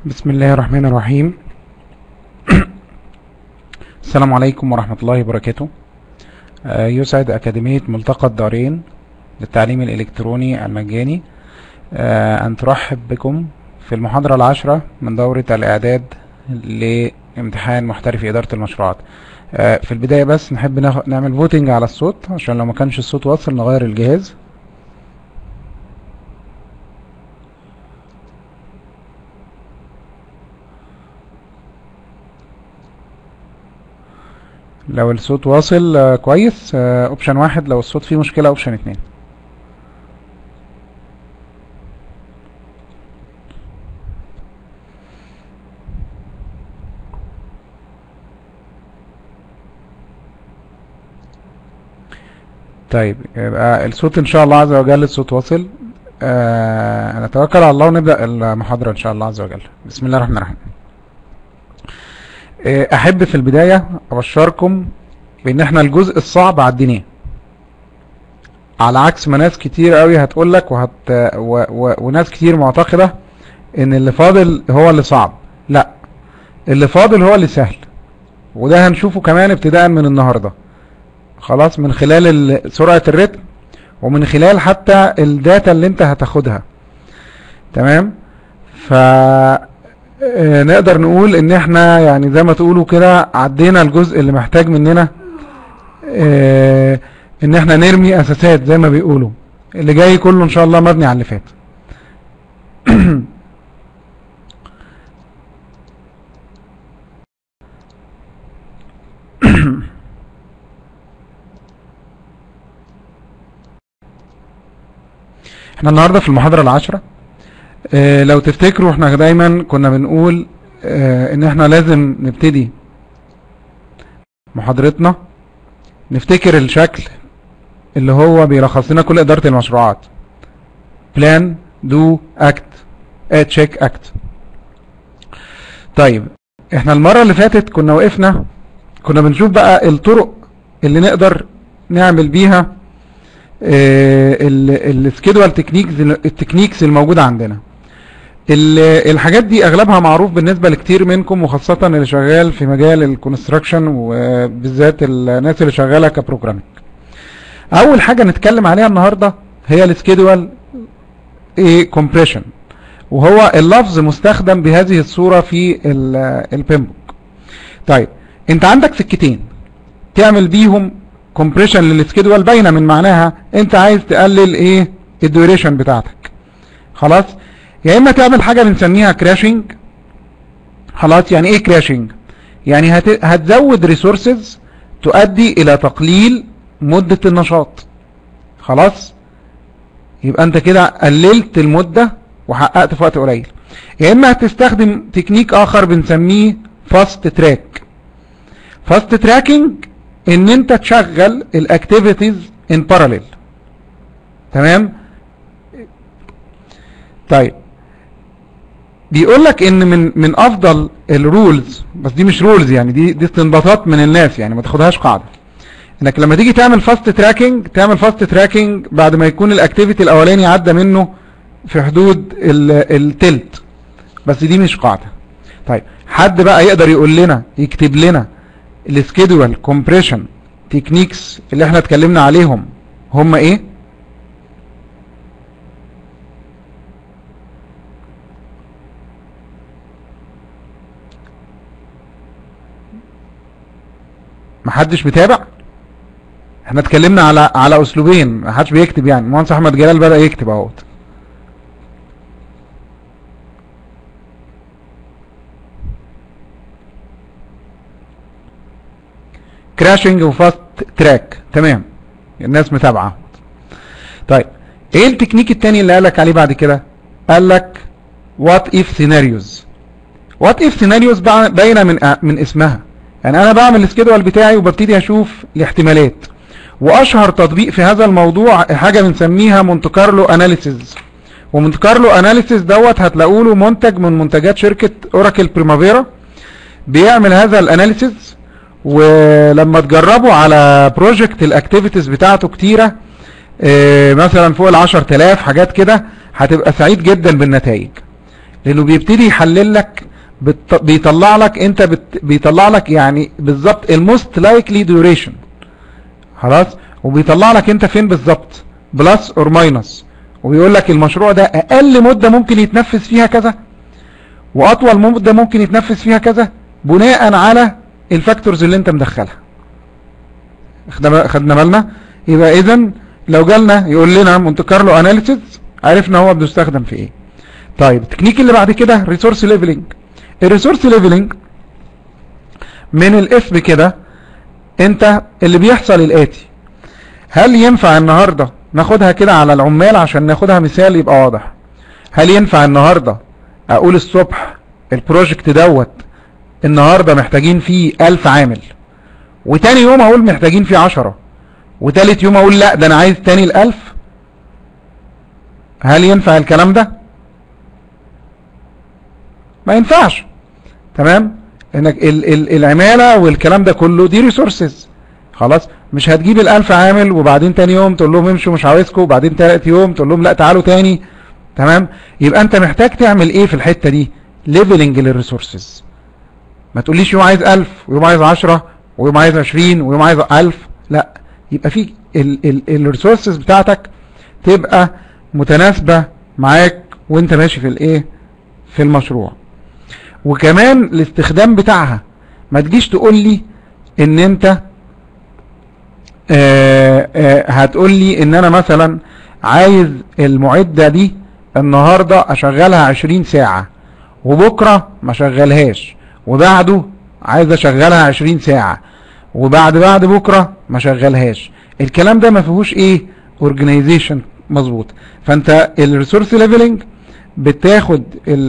بسم الله الرحمن الرحيم السلام عليكم ورحمة الله وبركاته آه، يسعد أكاديمية ملتقى الدارين للتعليم الإلكتروني المجاني آه، أن ترحب بكم في المحاضرة العاشرة من دورة الإعداد لامتحان محترف إدارة المشروعات آه، في البداية بس نحب ناخ- نعمل فوتنج على الصوت عشان لو ما كانش الصوت واصل نغير الجهاز لو الصوت واصل آه، كويس اوبشن واحد لو الصوت فيه مشكلة اوبشن اتنين طيب يبقى الصوت ان شاء الله عز وجل الصوت واصل آه نتوكل على الله ونبدأ المحاضرة ان شاء الله عز وجل بسم الله الرحمن الرحيم آه، احب في البداية ابشركم بان احنا الجزء الصعب عديناه على عكس ما ناس كتير قوي هتقول لك وهت و... و... وناس كتير معتقدة ان اللي فاضل هو اللي صعب لا اللي فاضل هو اللي سهل وده هنشوفه كمان ابتداء من النهاردة خلاص من خلال ال... سرعة الريتم ومن خلال حتى الداتا اللي انت هتاخدها تمام ف آه، نقدر نقول ان احنا يعني زي ما تقولوا كده عدينا الجزء اللي محتاج مننا آه، ان احنا نرمي اساسات زي ما بيقولوا اللي جاي كله ان شاء الله مبني على اللي فات احنا النهارده في المحاضرة العاشرة اه لو تفتكروا احنا دايما كنا بنقول اه ان احنا لازم نبتدي محاضرتنا نفتكر الشكل اللي هو بيلخص لنا كل إدارة المشروعات بلان دو اكت تشيك اكت طيب احنا المرة اللي فاتت كنا وقفنا كنا بنشوف بقى الطرق اللي نقدر نعمل بيها السكيدوال تكنيكس التكنيكس الموجودة عندنا ال- الحاجات دي اغلبها معروف بالنسبة لكتير منكم وخاصة اللي شغال في مجال الكونستراكشن وبالذات الناس اللي شغالة كبروجرامينج اول حاجة نتكلم عليها النهاردة هي السكيدوال ايه كومبريشن وهو اللفظ مستخدم بهذه الصورة في البيمبوك طيب انت عندك سكتين تعمل بيهم كومبريشن للسكيدوال باينه من معناها انت عايز تقلل ايه الديوريشن بتاعتك خلاص يا اما تعمل حاجه بنسميها كراشنج خلاص يعني ايه كراشنج يعني هت... هتزود ريسورسز تؤدي الى تقليل مده النشاط خلاص يبقى انت كده قللت المده وحققت في وقت قليل يا اما هتستخدم تكنيك اخر بنسميه فاست تراك فاست تراكنج ان انت تشغل الاكتيفيتيز ان باراليل تمام طيب بيقول لك ان من من افضل الرولز بس دي مش رولز يعني دي دي استنباطات من الناس يعني ما تاخدهاش قاعده انك لما تيجي تعمل فاست تراكنج تعمل فاست تراكنج بعد ما يكون الاكتيفيتي الاولاني عدى منه في حدود ال- التلت بس دي مش قاعده طيب حد بقى يقدر يقول لنا يكتب لنا السكيدوال كومبريشن تكنيكس اللي احنا اتكلمنا عليهم هم ايه محدش بيتابع احنا اتكلمنا على على اسلوبين محدش بيكتب يعني المهندس احمد جلال بدأ يكتب اهوت كراشنج وفاست تراك تمام الناس متابعه طيب ايه التكنيك التاني اللي قالك عليه بعد كده قال لك وات اف سيناريوز وات اف سيناريوز باينه من من اسمها يعني انا بعمل السكيدول بتاعي وببتدي اشوف الاحتمالات واشهر تطبيق في هذا الموضوع حاجه بنسميها مونت كارلو اناليسيز ومونت كارلو اناليسيز دوت هتلاقوا له منتج من منتجات شركه اوراكل بريمافيرا بيعمل هذا الاناليسيز ولما تجربوا على بروجكت الاكتيفيتيز بتاعته كتيرة اه مثلا فوق ال 10000 حاجات كده هتبقى سعيد جدا بالنتائج لانه بيبتدي يحلل لك بت... بيطلع لك انت بت... بيطلع لك يعني بالظبط الموست لايكلي ديوريشن خلاص وبيطلع لك انت فين بالظبط بلس اور ماينس وبيقول لك المشروع ده اقل مدة ممكن يتنفذ فيها كذا واطول مدة ممكن يتنفذ فيها كذا بناء على الفاكتورز اللي انت مدخلها خدنا بالنا يبقى اذا لو جالنا يقول لنا مونت كارلو اناليسيس عرفنا هو بيستخدم في ايه طيب التكنيك اللي بعد كده ريسورس ليفلنج الريسورس ليفلنج من الاسم كده انت اللي بيحصل الاتي هل ينفع النهاردة ناخدها كده على العمال عشان ناخدها مثال يبقى واضح هل ينفع النهاردة اقول الصبح البروجكت دوت النهاردة محتاجين فيه الف عامل وتاني يوم اقول محتاجين فيه عشرة وتالت يوم اقول لا ده انا عايز تاني الالف هل ينفع الكلام ده ما ينفعش تمام انك ال ال العمالة والكلام ده كله دي ريسورسز خلاص مش هتجيب الالف عامل وبعدين تاني يوم تقول لهم امشوا مش عاوزكم وبعدين تالت يوم تقول لهم لا تعالوا تاني تمام يبقى انت محتاج تعمل ايه في الحتة دي ليفلنج للريسورسز ما تقوليش يوم عايز الف ويوم عايز عشرة ويوم عايز عشرين ويوم عايز الف لا يبقى في الريسورسز بتاعتك تبقى متناسبة معاك وانت ماشي في الايه في المشروع وكمان الاستخدام بتاعها ما تجيش تقول لي ان انت آه آه هتقول لي ان انا مثلا عايز المعدة دي النهاردة اشغلها عشرين ساعة وبكرة ما شغلهاش وبعده عايز اشغلها عشرين ساعة وبعد بعد بكرة ما شغلهاش الكلام ده ما فيهوش ايه اورجانيزيشن مظبوط فانت الريسورس ليفلنج بتاخد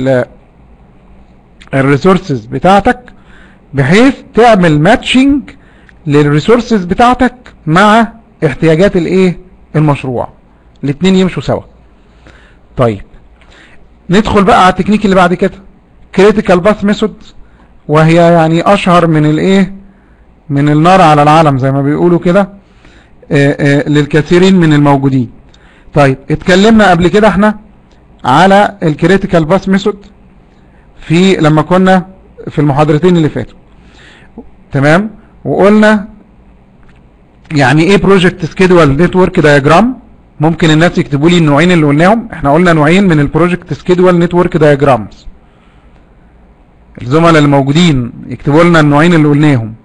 الريسورسز بتاعتك بحيث تعمل ماتشنج للريسورسز بتاعتك مع احتياجات الايه المشروع الاثنين يمشوا سوا طيب ندخل بقى على التكنيك اللي بعد كده كريتيكال باث ميثود وهي يعني اشهر من الايه من النار على العالم زي ما بيقولوا كده للكثيرين من الموجودين طيب اتكلمنا قبل كده احنا على الكريتيكال باث ميثود في لما كنا في المحاضرتين اللي فاتوا تمام وقلنا يعني ايه بروجكت سكيدول نتورك دايجرام ممكن الناس يكتبوا لي النوعين اللي قلناهم احنا قلنا نوعين من البروجكت سكيدول نتورك دايجرامز الزملاء اللي موجودين يكتبوا لنا النوعين اللي قلناهم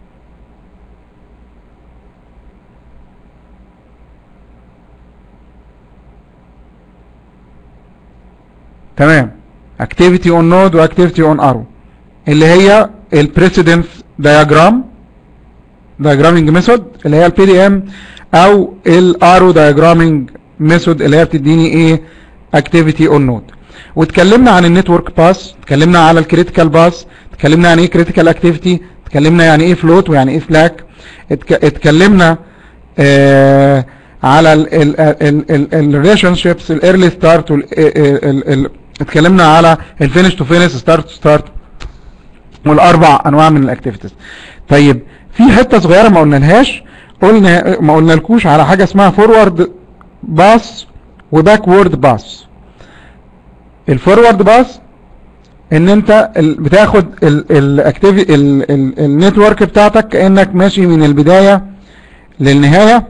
تمام activity on node واكتيفيتي on arrow اللي هي البريسيدنس دايجرام diagramming ميثود اللي هي البي دي ام او الارو diagramming ميثود اللي هي بتديني ايه activity on node واتكلمنا عن النتورك باس اتكلمنا على الكريتيكال باس اتكلمنا عن ايه كريتيكال اكتيفيتي اتكلمنا يعني ايه فلوت ويعني ايه فلاك اتكلمنا آه على الريليشن شيبس الايرلي ستارت اتكلمنا على الفينش تو فينش ستارت تو ستارت والاربع انواع من الاكتيفيتيز طيب في حته صغيره ما قلنالهاش قلنا ما قلنالكوش على حاجه اسمها فورورد باس وباكورد باس الفورورد باس ان انت بتاخد الاكتيفيتي النتورك بتاعتك كانك ماشي من البدايه للنهايه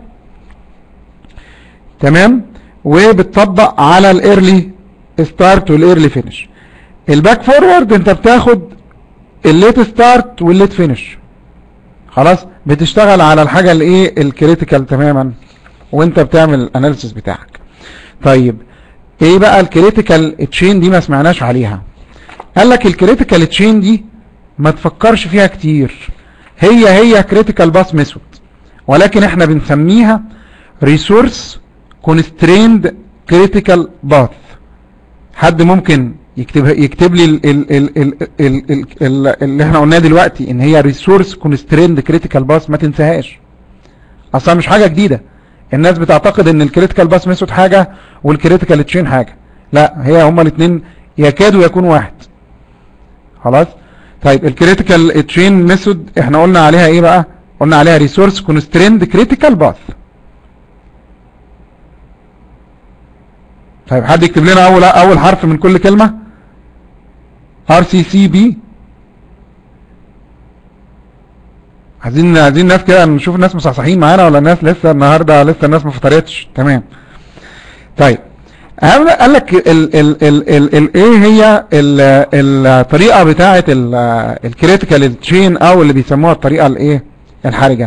تمام وبتطبق على الايرلي ستارت والايرلي فينش الباك فورورد انت بتاخد الليت ستارت والليت فينش خلاص بتشتغل على الحاجه الايه الكريتيكال تماما وانت بتعمل الاناليسيس بتاعك طيب ايه بقى الكريتيكال تشين دي ما سمعناش عليها قال لك الكريتيكال تشين دي ما تفكرش فيها كتير هي هي كريتيكال باس ميثود ولكن احنا بنسميها ريسورس كونستريند كريتيكال باث حد ممكن يكتب يكتب لي ال ال ال ال ال ال ال اللي احنا قلناه دلوقتي ان هي ريسورس كونستريند كريتيكال باس ما تنساهاش اصلا مش حاجه جديده الناس بتعتقد ان الكريتيكال باس ميثود حاجه والكريتيكال تشين حاجه لا هي هما الاثنين يكادوا يكونوا واحد خلاص طيب الكريتيكال تشين ميثود احنا قلنا عليها ايه بقى قلنا عليها ريسورس كونستريند كريتيكال باث طيب حد يكتب لنا اول اول حرف من كل كلمه ار سي سي بي عايزين عايزين ناس كده نشوف الناس مصحصحين معانا ولا الناس لسه النهارده لسه الناس ما فطرتش تمام طيب أهم قال لك ال ال ال ال ال ايه هي ال الطريقه بتاعه الكريتيكال تشين او اللي بيسموها الطريقه الايه الحرجه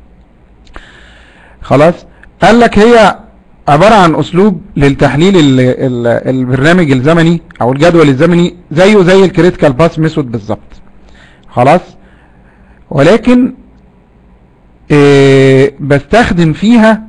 خلاص قال لك هي عبارة عن اسلوب للتحليل ال ال البرنامج الزمني او الجدول الزمني زيه زي الكريتيكال باس ميثود بالظبط خلاص ولكن إيه بستخدم فيها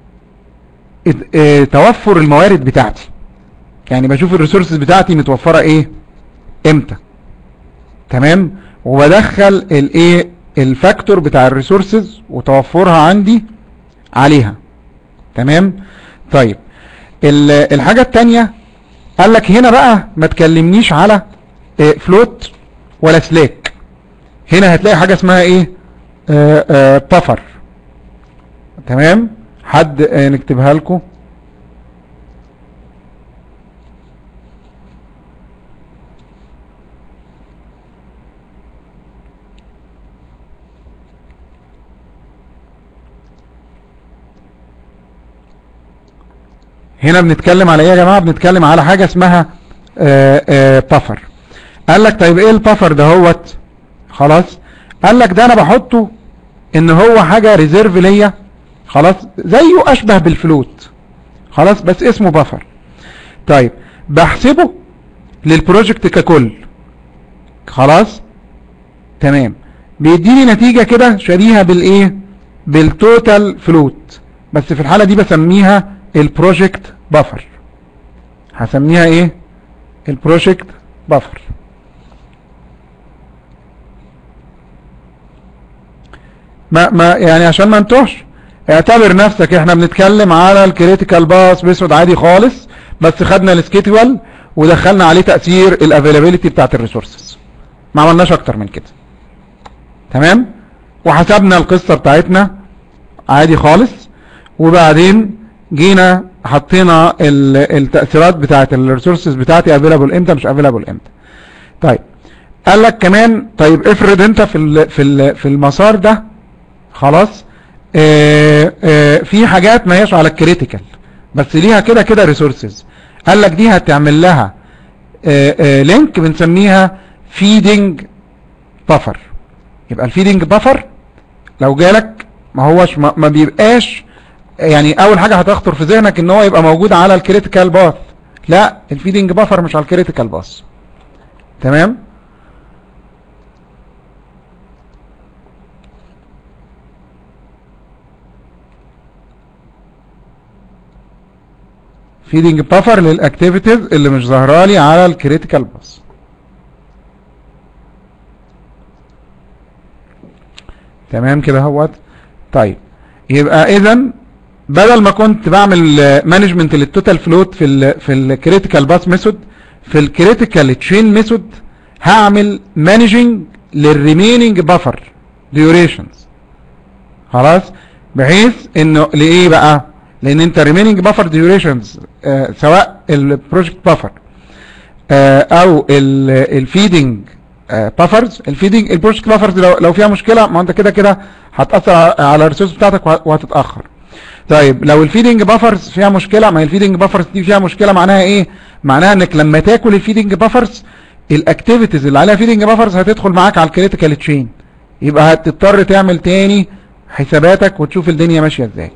إيه توفر الموارد بتاعتي يعني بشوف الريسورسز بتاعتي متوفرة ايه امتى تمام وبدخل الايه الفاكتور بتاع الريسورسز وتوفرها عندي عليها تمام طيب الحاجة التانية قال لك هنا بقى ما تكلمنيش على فلوت ولا سلاك هنا هتلاقي حاجة اسمها ايه بفر تمام حد نكتبها لكم هنا بنتكلم على ايه يا جماعة بنتكلم على حاجة اسمها بفر قال لك طيب ايه البفر ده هوت خلاص قال لك ده انا بحطه ان هو حاجة ريزيرف ليا خلاص زيه اشبه بالفلوت خلاص بس اسمه بفر طيب بحسبه للبروجكت ككل خلاص تمام بيديني نتيجة كده شبيهة بالايه بالتوتال فلوت بس في الحالة دي بسميها البروجكت بفر هسميها ايه البروجكت بفر ما ما يعني عشان ما انتوش اعتبر نفسك احنا بنتكلم على الكريتيكال باس بيسود عادي خالص بس خدنا السكيدول ودخلنا عليه تأثير الافيلابيلتي بتاعت الريسورسز ما عملناش اكتر من كده تمام وحسبنا القصة بتاعتنا عادي خالص وبعدين جينا حطينا التأثيرات بتاعت الريسورسز بتاعتي افيلابل امتى مش افيلابل امتى طيب قال لك كمان طيب افرض انت في ال في ال في المسار ده خلاص اه اه في حاجات ما هيش على الكريتيكال بس ليها كده كده ريسورسز قال لك دي هتعمل لها اه لينك بنسميها فيدنج بفر يبقى الفيدنج بفر لو جالك ما هوش ما, ما بيبقاش يعني اول حاجة هتخطر في ذهنك ان هو يبقى موجود على الكريتيكال باث لا الفيدنج بفر مش على الكريتيكال باث تمام فيدنج بفر للاكتيفيتيز اللي مش ظاهره لي على الكريتيكال باث تمام كده اهوت طيب يبقى اذا بدل ما كنت بعمل مانجمنت للتوتال فلوت في ال في الكريتيكال باث ميثود في الكريتيكال تشين ميثود هعمل مانجنج للريميننج بفر ديوريشنز خلاص بحيث انه لايه بقى لان انت ريميننج بفر ديوريشنز سواء البروجكت بفر آه او الفيدنج بافرز الفيدنج البروجكت بافرز لو لو فيها مشكله ما انت كده كده هتاثر على الريسورس بتاعتك وهتتاخر طيب لو الفيدنج بافرز فيها مشكله ما هي الفيدنج بافرز دي فيها مشكله معناها ايه معناها انك لما تاكل الفيدنج بافرز الاكتيفيتيز اللي عليها فيدنج بافرز هتدخل معاك على الكريتيكال تشين يبقى هتضطر تعمل تاني حساباتك وتشوف الدنيا ماشيه ازاي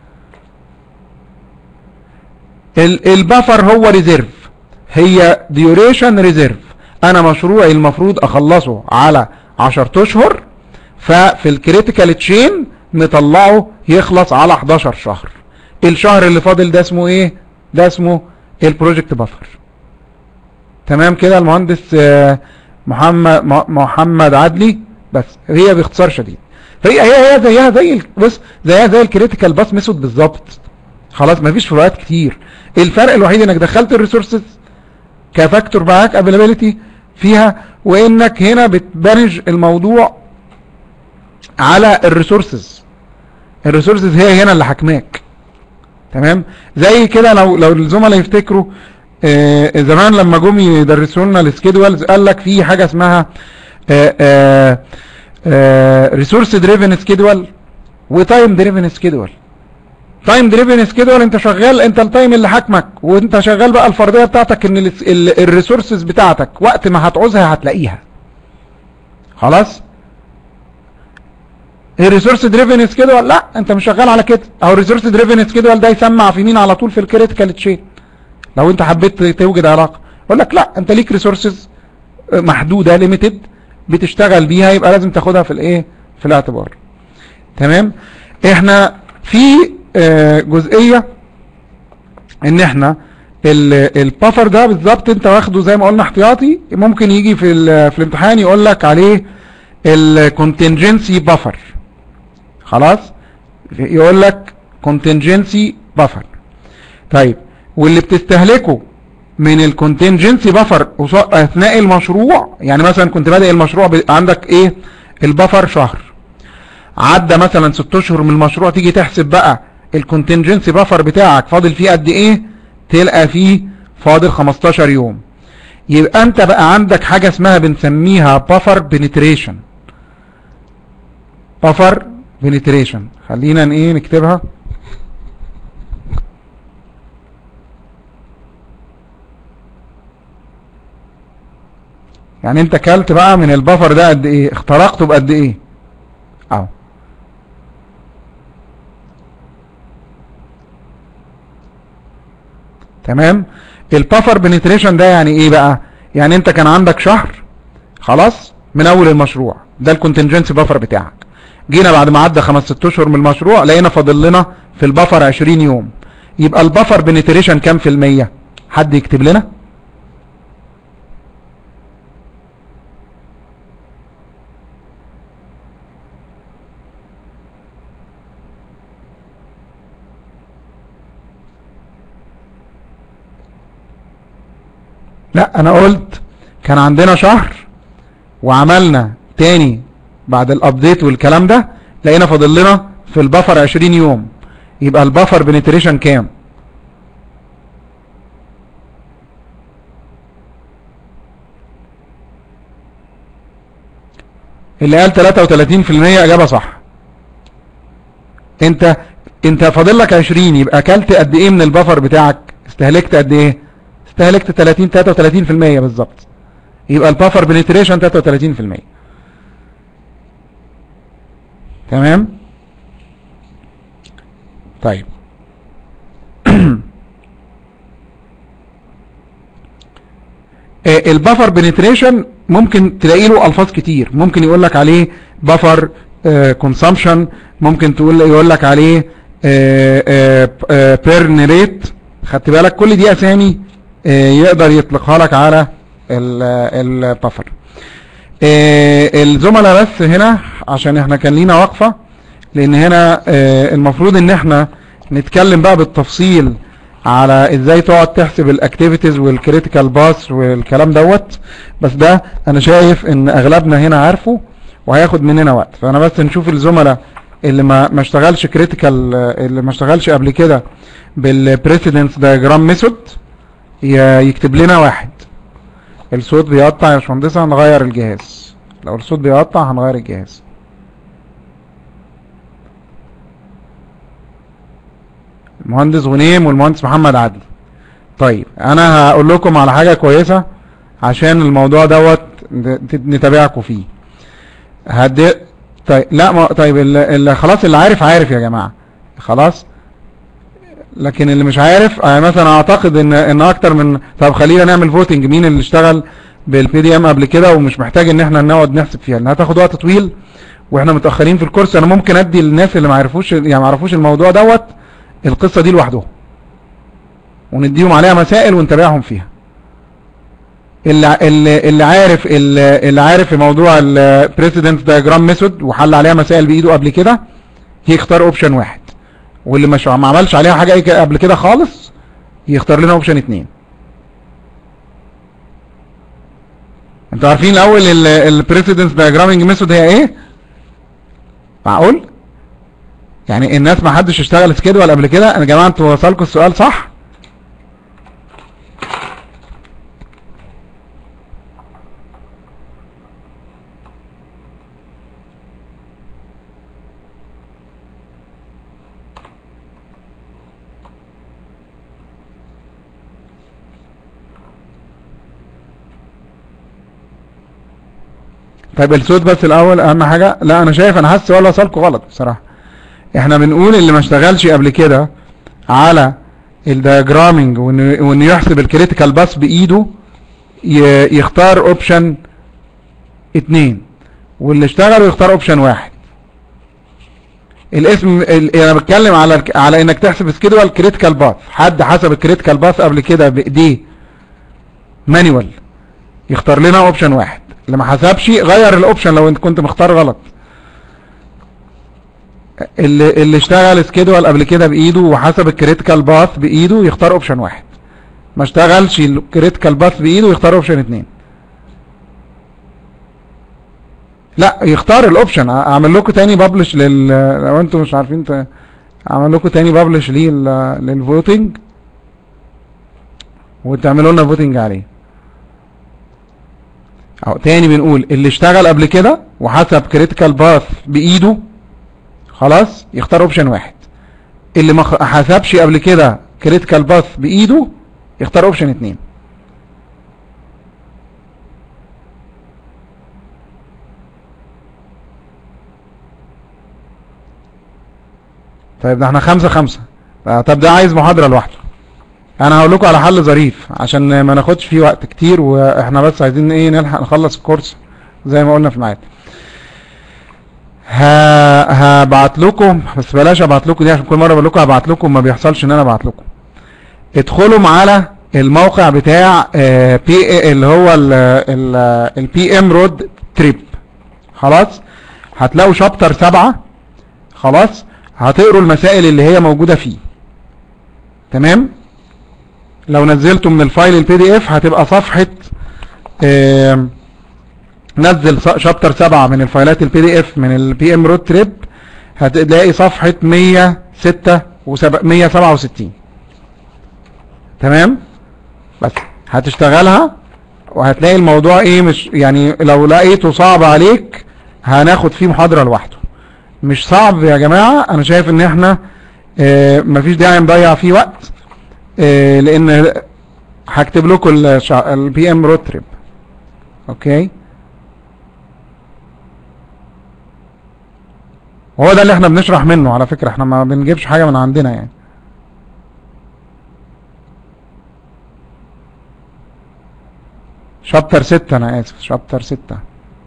البفر هو ريزيرف هي ديوريشن ريزيرف انا مشروعي المفروض اخلصه على 10 اشهر ففي الكريتيكال تشين نطلعه يخلص على 11 شهر الشهر اللي فاضل ده اسمه ايه ده اسمه البروجكت بفر تمام كده المهندس محمد محمد عدلي بس هي باختصار شديد فهي هي هي زيها زي بص زيها زي الكريتيكال باس ميثود بالظبط خلاص مفيش فروقات كتير الفرق الوحيد انك دخلت الريسورسز كفاكتور معاك افيلابيلتي فيها وانك هنا بتبرج الموضوع على الريسورسز الريسورسز هي هنا اللي حكماك تمام زي كده لو لو الزملاء يفتكروا آه، زمان لما جم يدرسوا لنا السكيدولز قال لك في حاجه اسمها ريسورس دريفن سكيدول وتايم دريفن سكيدول تايم دريفن سكيدول انت شغال انت التايم اللي حاكمك وانت شغال بقى الفرضيه بتاعتك ان الريسورسز بتاعتك وقت ما هتعوزها هتلاقيها خلاص الريسورس دريفن سكيدول لا انت مش شغال على كده او الريسورس دريفن سكيدول ده يسمع في مين على طول في الكريتيكال تشين لو انت حبيت توجد علاقه يقول لك لا انت ليك ريسورسز محدوده ليميتد بتشتغل بيها يبقى لازم تاخدها في الايه في الاعتبار تمام احنا في اه جزئيه ان احنا البفر ده بالظبط انت واخده زي ما قلنا احتياطي ممكن يجي في في الامتحان يقول لك عليه الكونتنجنسي بفر خلاص يقول لك كونتنجنسي بفر طيب واللي بتستهلكه من الكونتنجنسي بفر اثناء المشروع يعني مثلا كنت بادئ المشروع عندك ايه البفر شهر عدى مثلا 6 اشهر من المشروع تيجي تحسب بقى الكونتنجنسي بفر بتاعك فاضل فيه قد ايه تلقى فيه فاضل 15 يوم يبقى انت بقى عندك حاجة اسمها بنسميها بفر بنتريشن بفر بنتريشن خلينا ايه نكتبها يعني انت كلت بقى من البفر ده قد ايه اخترقته بقد ايه اهو تمام البفر بنتريشن ده يعني ايه بقى يعني انت كان عندك شهر خلاص من اول المشروع ده الكونتنجنسي بفر بتاعك جينا بعد ما عدى خمس ست اشهر من المشروع لقينا فاضل لنا في البفر 20 يوم يبقى البفر بنتريشن كام في المية حد يكتب لنا لا انا قلت كان عندنا شهر وعملنا تاني بعد الابديت والكلام ده لقينا فاضل لنا في البفر 20 يوم يبقى البفر بنتريشن كام اللي قال 33% اجابة صح انت انت فاضل لك 20 يبقى اكلت قد ايه من البفر بتاعك استهلكت قد ايه استهلكت 30 33% بالظبط يبقى البافر بنتريشن 33% تمام طيب البفر بنتريشن ممكن تلاقي له الفاظ كتير ممكن يقول لك عليه بفر كونسامشن ممكن تقول يقول لك عليه بيرن ريت خدت بالك كل دي اسامي يقدر يطلقها لك على البفر الزملاء بس هنا عشان احنا كان لينا وقفة لان هنا المفروض ان احنا نتكلم بقى بالتفصيل على ازاي تقعد تحسب الاكتيفيتيز والكريتيكال باس والكلام دوت بس ده انا شايف ان اغلبنا هنا عارفه وهياخد مننا وقت فانا بس نشوف الزملاء اللي ما ما اشتغلش كريتيكال اللي ما اشتغلش قبل كده بالبريسيدنس دايجرام ميثود يكتب لنا واحد الصوت بيقطع يا باشمهندسة هنغير الجهاز لو الصوت بيقطع هنغير الجهاز المهندس غنيم والمهندس محمد عدلي طيب انا هقول لكم على حاجة كويسة عشان الموضوع دوت نتابعكم فيه هدي طيب لا ما طيب اللي خلاص اللي عارف عارف يا جماعة خلاص لكن اللي مش عارف يعني مثلا اعتقد ان ان اكتر من طب خلينا نعمل فوتنج مين اللي اشتغل بالبي دي ام قبل كده ومش محتاج ان احنا نقعد نحسب فيها لانها هتاخد وقت طويل واحنا متاخرين في الكورس انا ممكن ادي للناس اللي ما عرفوش يعني ما عرفوش الموضوع دوت القصه دي لوحدهم ونديهم عليها مسائل ونتابعهم فيها اللي اللي, اللي عارف اللي, اللي عارف موضوع البريسيدنت دايجرام ميثود وحل عليها مسائل بايده قبل كده يختار اوبشن واحد واللي مش ما عملش عليها حاجه قبل كده خالص يختار لنا اوبشن اتنين انتوا عارفين الاول البريسيدنس دايجرامينج ميثود هي ايه معقول يعني الناس ما حدش اشتغل سكيدول قبل كده انا يا جماعه انتوا وصلكم السؤال صح طيب الصوت بس الاول اهم حاجة لا انا شايف انا حاسس ولا وصلكم غلط بصراحة احنا بنقول اللي ما اشتغلش قبل كده على الدياجرامينج وانه وإنه يحسب الكريتيكال باس بايده ي- يختار اوبشن اتنين واللي اشتغل يختار اوبشن واحد الاسم ال- انا بتكلم على الك- على انك تحسب سكيدول كريتيكال باث حد حسب الكريتيكال باث قبل كده بايديه مانيوال يختار لنا اوبشن واحد اللي ما حسبش غير الاوبشن لو انت كنت مختار غلط اللي اللي اشتغل سكيدول قبل كده بايده وحسب الكريتيكال باث بايده يختار اوبشن واحد ما اشتغلش الكريتيكال باث بايده يختار اوبشن اتنين لا يختار الاوبشن اعمل لكم تاني ببلش لل لو انتم مش عارفين ت... اعمل لكم تاني ببلش ليه ال- للفوتنج وتعملوا لنا فوتنج عليه اهو تاني بنقول اللي اشتغل قبل كده وحسب كريتيكال باث بايده خلاص يختار اوبشن واحد اللي ما خ- حسبش قبل كده كريتيكال باث بايده يختار اوبشن اتنين طيب ده احنا خمسة خمسة آه، طب ده عايز محاضرة لوحده انا هقول لكم على حل ظريف عشان ما ناخدش فيه وقت كتير واحنا بس عايزين ايه نلحق نخلص الكورس زي ما قلنا في الميعاد ه- هبعت لكم بس بلاش ابعت لكم دي عشان كل مره بقول لكم هبعت لكم ما بيحصلش ان انا ابعت لكم ادخلوا على الموقع بتاع آه، بي اللي هو البي ام رود تريب خلاص هتلاقوا شابتر سبعة خلاص هتقروا المسائل اللي هي موجودة فيه تمام لو نزلته من الفايل البي دي اف هتبقى صفحة آم، نزل ص- شابتر 7 من الفايلات البي دي اف من البي ام رود تريب هتلاقي صفحة 106 167 تمام بس هتشتغلها وهتلاقي الموضوع ايه مش يعني لو لقيته صعب عليك هناخد فيه محاضرة لوحده مش صعب يا جماعة انا شايف ان احنا اه مفيش داعي نضيع فيه وقت اه لان هكتب لكم البي ام رود تريب اوكي هو ده اللي احنا بنشرح منه على فكرة احنا ما بنجيبش حاجة من عندنا يعني شابتر ستة انا اسف شابتر ستة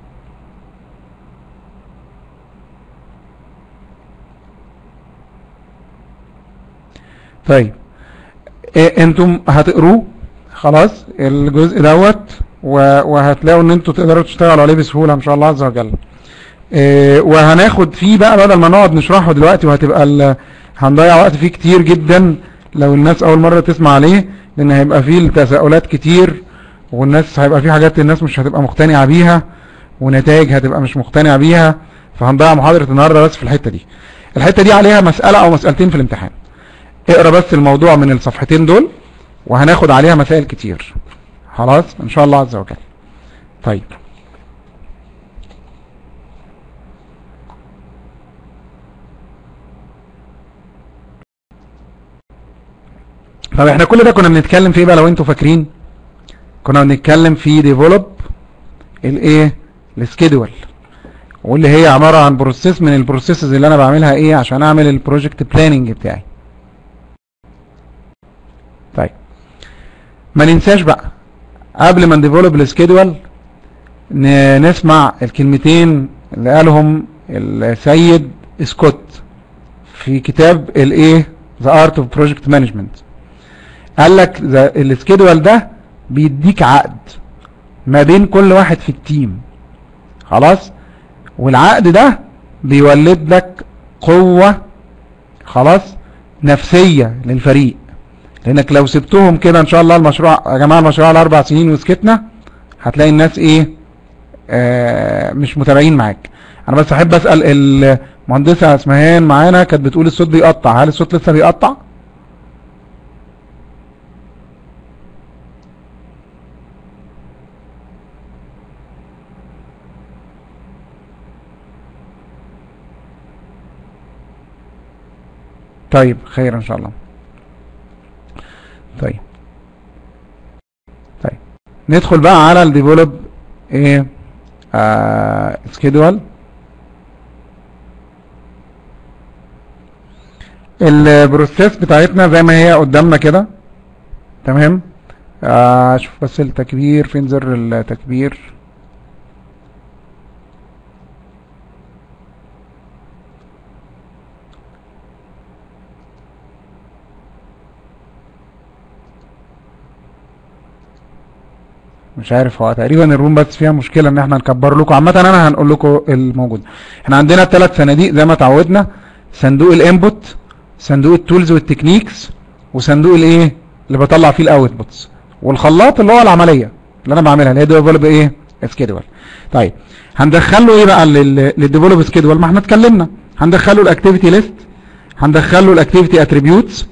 طيب إيه انتم هتقروه خلاص الجزء دوت و- وهتلاقوا ان انتوا تقدروا تشتغلوا عليه بسهولة ان شاء الله عز وجل إيه وهناخد فيه بقى بدل ما نقعد نشرحه دلوقتي وهتبقى ال- هنضيع وقت فيه كتير جدا لو الناس اول مرة تسمع عليه لان هيبقى فيه التساؤلات كتير والناس هيبقى فيه حاجات الناس مش هتبقى مقتنعة بيها ونتائج هتبقى مش مقتنعة بيها فهنضيع محاضرة النهاردة بس في الحتة دي الحتة دي عليها مسألة او مسألتين في الامتحان اقرا بس الموضوع من الصفحتين دول وهناخد عليها مسائل كتير خلاص ان شاء الله عز وجل طيب طب احنا كل ده كنا بنتكلم في ايه بقى لو انتوا فاكرين كنا بنتكلم في ديفلوب الايه السكيدول واللي هي عبارة عن بروسيس من البروسيسز اللي انا بعملها ايه عشان اعمل البروجكت بلاننج بتاعي طيب ما ننساش بقى قبل ما نديفلوب السكيدول نسمع الكلمتين اللي قالهم السيد سكوت في كتاب الايه ذا ارت اوف بروجكت مانجمنت قال لك السكيدول ده بيديك عقد ما بين كل واحد في التيم خلاص والعقد ده بيولد لك قوة خلاص نفسية للفريق لانك لو سبتهم كده ان شاء الله المشروع يا جماعة المشروع على اربع سنين وسكتنا هتلاقي الناس ايه آه مش متابعين معاك انا بس احب اسأل المهندسة اسمهان معانا كانت بتقول الصوت بيقطع هل الصوت لسه بيقطع طيب خير ان شاء الله طيب طيب ندخل بقى على الديفلوب ايه سكيدول البروسيس بتاعتنا زي ما هي قدامنا كده تمام آه شوف بس التكبير فين زر التكبير مش عارف هو تقريبا الروم بس فيها مشكله ان احنا نكبر لكم عامه انا هنقول لكم الموجود احنا عندنا ثلاث صناديق زي ما اتعودنا صندوق الانبوت صندوق التولز والتكنيكس وصندوق الايه اللي بطلع فيه الاوتبوتس والخلاط اللي هو العمليه اللي انا بعملها اللي هي ديفلوب ايه سكيدول طيب هندخل له ايه بقى للديفلوب سكيدول ما احنا اتكلمنا هندخل له الاكتيفيتي ليست هندخل له الاكتيفيتي اتريبيوتس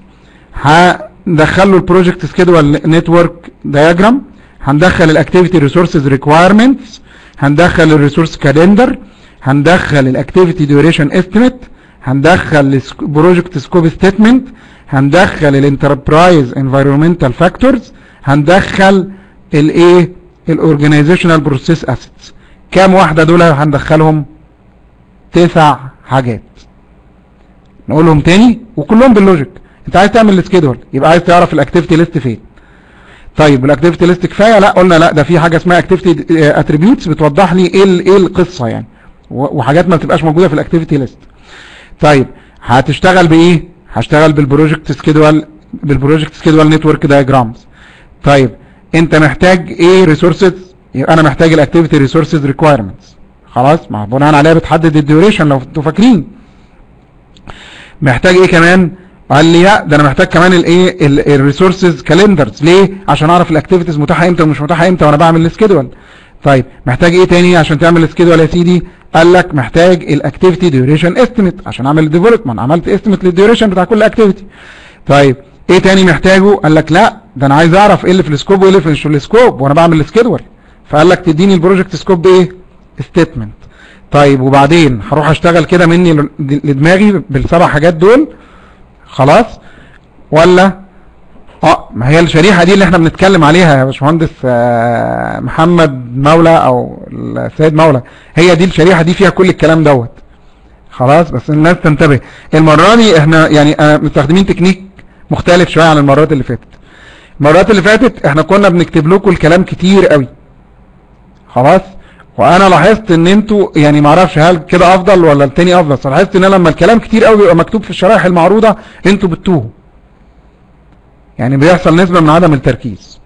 هندخل له البروجكت سكيدول نتورك دايجرام هندخل الاكتيفيتي ريسورسز ريكويرمنتس هندخل الريسورس كالندر هندخل الاكتيفيتي ديوريشن استيميت هندخل البروجكت سكوب ستيتمنت هندخل الانتربرايز انفايرمنتال فاكتورز هندخل الايه الاورجانيزيشنال بروسيس اسيتس كام واحده دول هندخلهم تسع حاجات نقولهم تاني وكلهم باللوجيك انت عايز تعمل السكيدول يبقى عايز تعرف الاكتيفيتي ليست فين طيب الاكتيفيتي ليست كفايه لا قلنا لا ده في حاجه اسمها اكتيفيتي اتريبيوتس بتوضح لي ايه ايه القصه يعني وحاجات ما بتبقاش موجوده في الاكتيفيتي ليست طيب هتشتغل بايه هشتغل بالبروجكت سكيدول بالبروجكت سكيدول نتورك دايجرامز طيب انت محتاج ايه ريسورسز انا محتاج الاكتيفيتي ريسورسز ريكويرمنتس خلاص ما بناء عليها بتحدد الديوريشن لو انتوا فاكرين محتاج ايه كمان قال لي لا ده انا محتاج كمان الايه الريسورسز كالندرز ليه عشان اعرف الاكتيفيتيز متاحه امتى ومش متاحه امتى وانا بعمل السكيدول طيب محتاج ايه تاني عشان تعمل السكيدول يا سيدي قال لك محتاج الاكتيفيتي ديوريشن استيميت عشان اعمل الديفلوبمنت عملت استيميت للديوريشن بتاع كل اكتيفيتي طيب ايه تاني محتاجه قال لك لا ده انا عايز اعرف ايه اللي في السكوب وايه اللي في السكوب وانا بعمل السكيدول فقال لك تديني البروجكت سكوب ايه ستيتمنت طيب وبعدين هروح اشتغل كده مني لدماغي بالسبع حاجات دول خلاص ولا اه ما هي الشريحه دي اللي احنا بنتكلم عليها يا باشمهندس آه محمد مولى او السيد مولى هي دي الشريحه دي فيها كل الكلام دوت خلاص بس الناس تنتبه المره دي احنا يعني آه مستخدمين تكنيك مختلف شويه عن المرات اللي فاتت المرات اللي فاتت احنا كنا بنكتب لكم الكلام كتير قوي خلاص وانا لاحظت ان انتوا يعني ما اعرفش هل كده افضل ولا التاني افضل بس لاحظت ان لما الكلام كتير قوي بيبقى مكتوب في الشرائح المعروضه انتوا بتتوهوا يعني بيحصل نسبه من عدم التركيز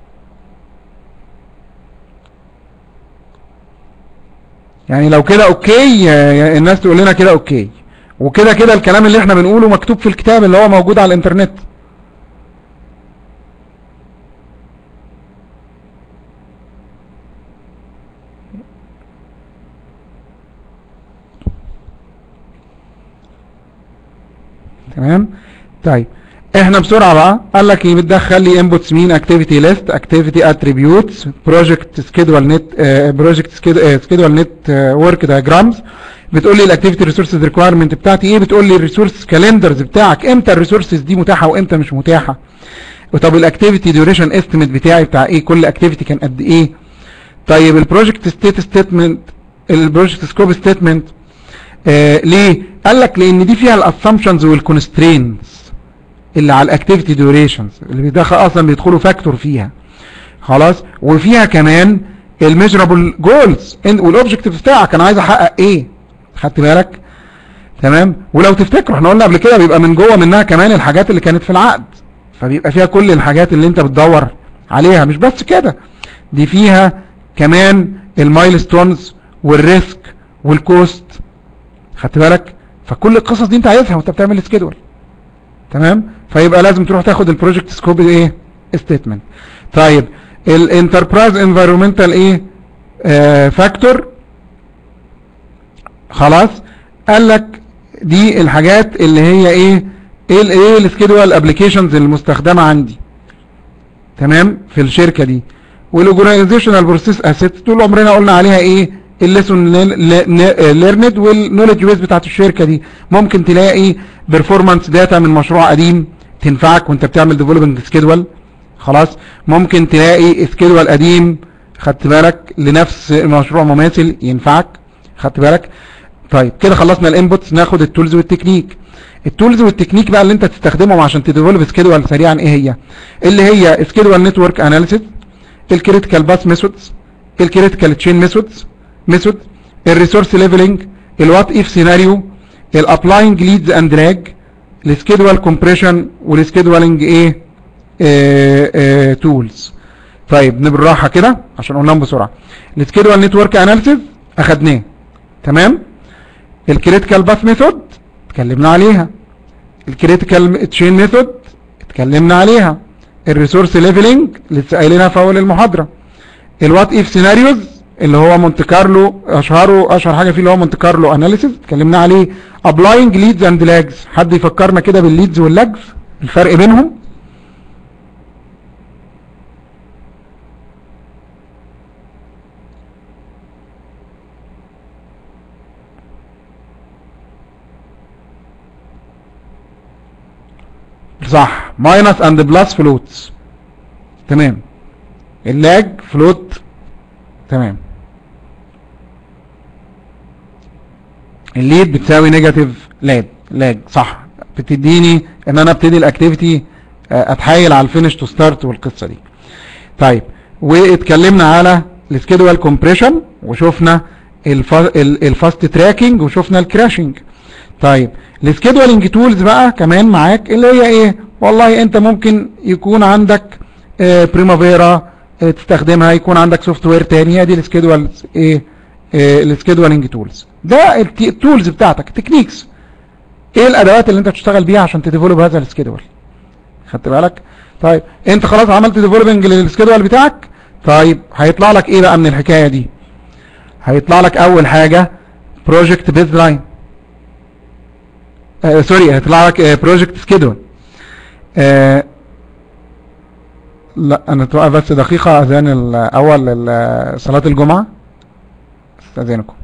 يعني لو كده اوكي الناس تقول لنا كده اوكي وكده كده الكلام اللي احنا بنقوله مكتوب في الكتاب اللي هو موجود على الانترنت تمام طيب احنا بسرعه بقى قال لك ايه بتدخل لي انبوتس مين اكتيفيتي ليست اكتيفيتي اتريبيوتس بروجكت سكيدول نت بروجكت سكيدول نت ورك دايجرامز بتقول لي الاكتيفيتي ريسورسز ريكويرمنت بتاعتي ايه بتقول لي الريسورس كالندرز بتاعك امتى الريسورسز دي متاحه وامتى مش متاحه طب الاكتيفيتي ديوريشن استيميت بتاعي بتاع ايه كل اكتيفيتي كان قد ايه طيب البروجكت ستيت ستيتمنت البروجكت سكوب ستيتمنت آه ليه قال لك لان دي فيها الاسامبشنز والكونسترينتس اللي على الاكتيفيتي ديوريشنز اللي بيدخل اصلا بيدخلوا فاكتور فيها خلاص وفيها كمان الميجرابل جولز والاوبجكتيف بتاعك انا عايز احقق ايه خدت بالك تمام ولو تفتكروا احنا قلنا قبل كده بيبقى من جوه منها كمان الحاجات اللي كانت في العقد فبيبقى فيها كل الحاجات اللي انت بتدور عليها مش بس كده دي فيها كمان المايلستونز والريسك والكوست خدت بالك فكل القصص دي انت عايزها وانت بتعمل سكيدول تمام فيبقى لازم تروح تاخد البروجكت سكوب ايه ستيتمنت طيب الانتربرايز انفيرومنتال ايه فاكتور خلاص قال لك دي الحاجات اللي هي ايه ايه الايه السكيدول ابلكيشنز المستخدمه عندي تمام في الشركه دي والاورجنايزيشنال بروسيس اسيت طول عمرنا قلنا عليها ايه الليسون ليرند والنولج بيز بتاعت الشركه دي ممكن تلاقي بيرفورمانس داتا من مشروع قديم تنفعك وانت بتعمل ديفلوبمنت سكيدول خلاص ممكن تلاقي سكيدول قديم خدت بالك لنفس مشروع مماثل ينفعك خدت بالك طيب كده خلصنا الانبوتس ناخد التولز والتكنيك التولز والتكنيك بقى اللي انت تستخدمهم عشان تديفلوب سكيدول سريعا ايه هي اللي هي سكيدول نتورك اناليسيس الكريتيكال باس ميثودز الكريتيكال تشين ميثودز ميثود الريسورس ليفلنج الوات اف سيناريو الابلاينج ليدز اند لاج السكيدول كومبريشن والسكيدولنج ايه تولز طيب بالراحه كده عشان قلناهم بسرعه السكيدول نتورك اناليسيس اخدناه تمام الكريتيكال باث ميثود اتكلمنا عليها الكريتيكال تشين ميثود اتكلمنا عليها الريسورس ليفلنج لسه قايلينها في اول المحاضره الوات اف سيناريوز اللي هو مونت كارلو اشهره اشهر حاجه فيه اللي هو مونت كارلو اناليسيس اتكلمنا عليه ابلاينج ليدز اند لاجز حد يفكرنا كده بالليدز واللاجز الفرق بينهم صح ماينس اند بلس فلوتس تمام اللاج فلوت تمام الليد بتساوي نيجاتيف لاج لاج صح بتديني ان انا ابتدي الاكتيفيتي اتحايل على الفينش تو ستارت والقصه دي طيب واتكلمنا على السكيدوال كومبريشن وشفنا الفاست تراكنج وشفنا الكراشنج طيب السكيدولينج تولز بقى كمان معاك اللي هي ايه والله انت ممكن يكون عندك اه بريمافيرا اه تستخدمها يكون عندك سوفت وير تاني هي دي السكيدول ايه اه السكيدولينج تولز ده التولز بتاعتك تكنيكس ايه الادوات اللي انت تشتغل بيها عشان تديفلوب هذا السكيدول خدت بالك طيب انت خلاص عملت ديفلوبنج للسكيدول بتاعك طيب هيطلع لك ايه بقى من الحكايه دي هيطلع لك اول حاجه بروجكت بيز لاين آه سوري هيطلع لك آه بروجكت سكيدول آه لا انا توقف بس دقيقة اذان اول صلاة الجمعة استاذنكم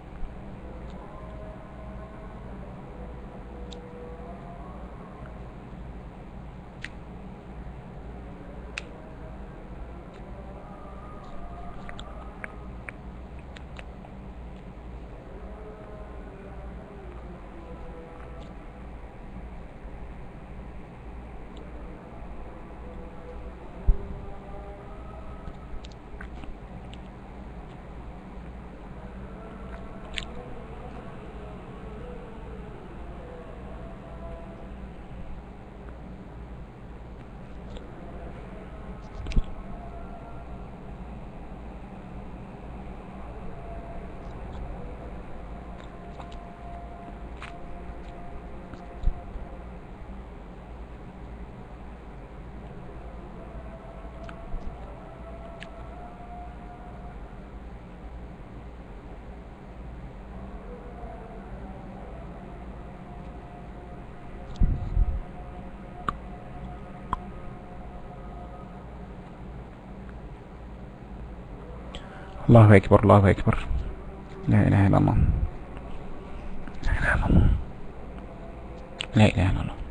الله أكبر الله أكبر لا إله إلا الله لا إله إلا الله لا إله إلا الله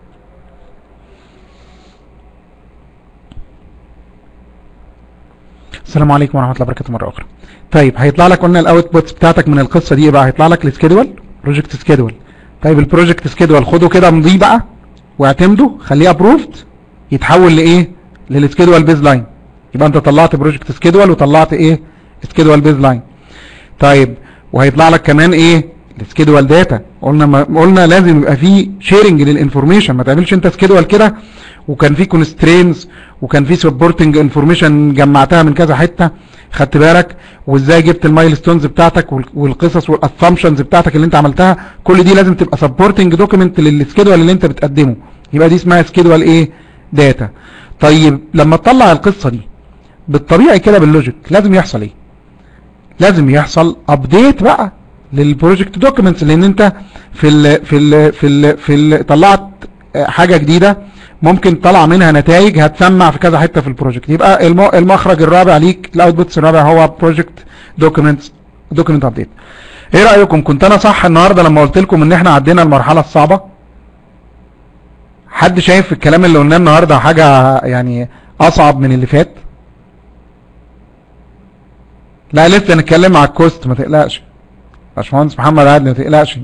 السلام عليكم ورحمة الله وبركاته مرة أخرى طيب هيطلع لك قلنا الأوتبوتس بتاعتك من القصة دي بقى هيطلع لك السكيدول بروجكت سكيدول طيب البروجكت سكيدول خده كده امضيه بقى واعتمده خليه ابروفد يتحول لايه للسكيدول بيز لاين يبقى انت طلعت بروجكت سكيدول وطلعت ايه سكيدول بيز لاين طيب وهيطلع لك كمان ايه السكيدول داتا قلنا ما قلنا لازم يبقى في شيرنج للانفورميشن ما تعملش انت سكيدول كده وكان في كونسترينز وكان في سبورتنج انفورميشن جمعتها من كذا حته خدت بالك وازاي جبت المايلستونز بتاعتك والقصص والاسامبشنز بتاعتك اللي انت عملتها كل دي لازم تبقى سبورتنج دوكيمنت للسكيدول اللي انت بتقدمه يبقى دي اسمها سكيدول ايه داتا طيب لما تطلع القصه دي بالطبيعي كده باللوجيك لازم يحصل ايه لازم يحصل ابديت بقى للبروجكت دوكيومنتس لان انت في ال في ال في ال في ال طلعت حاجه جديده ممكن طلع منها نتائج هتسمع في كذا حته في البروجكت يبقى المخرج الرابع ليك الاوتبوتس الرابع هو بروجكت دوكيومنتس دوكيومنت ابديت ايه رايكم كنت انا صح النهارده لما قلت لكم ان احنا عدينا المرحله الصعبه حد شايف الكلام اللي قلناه النهارده حاجه يعني اصعب من اللي فات لا لسه نتكلم على الكوست ما تقلقش باشمهندس محمد عادل ما تقلقش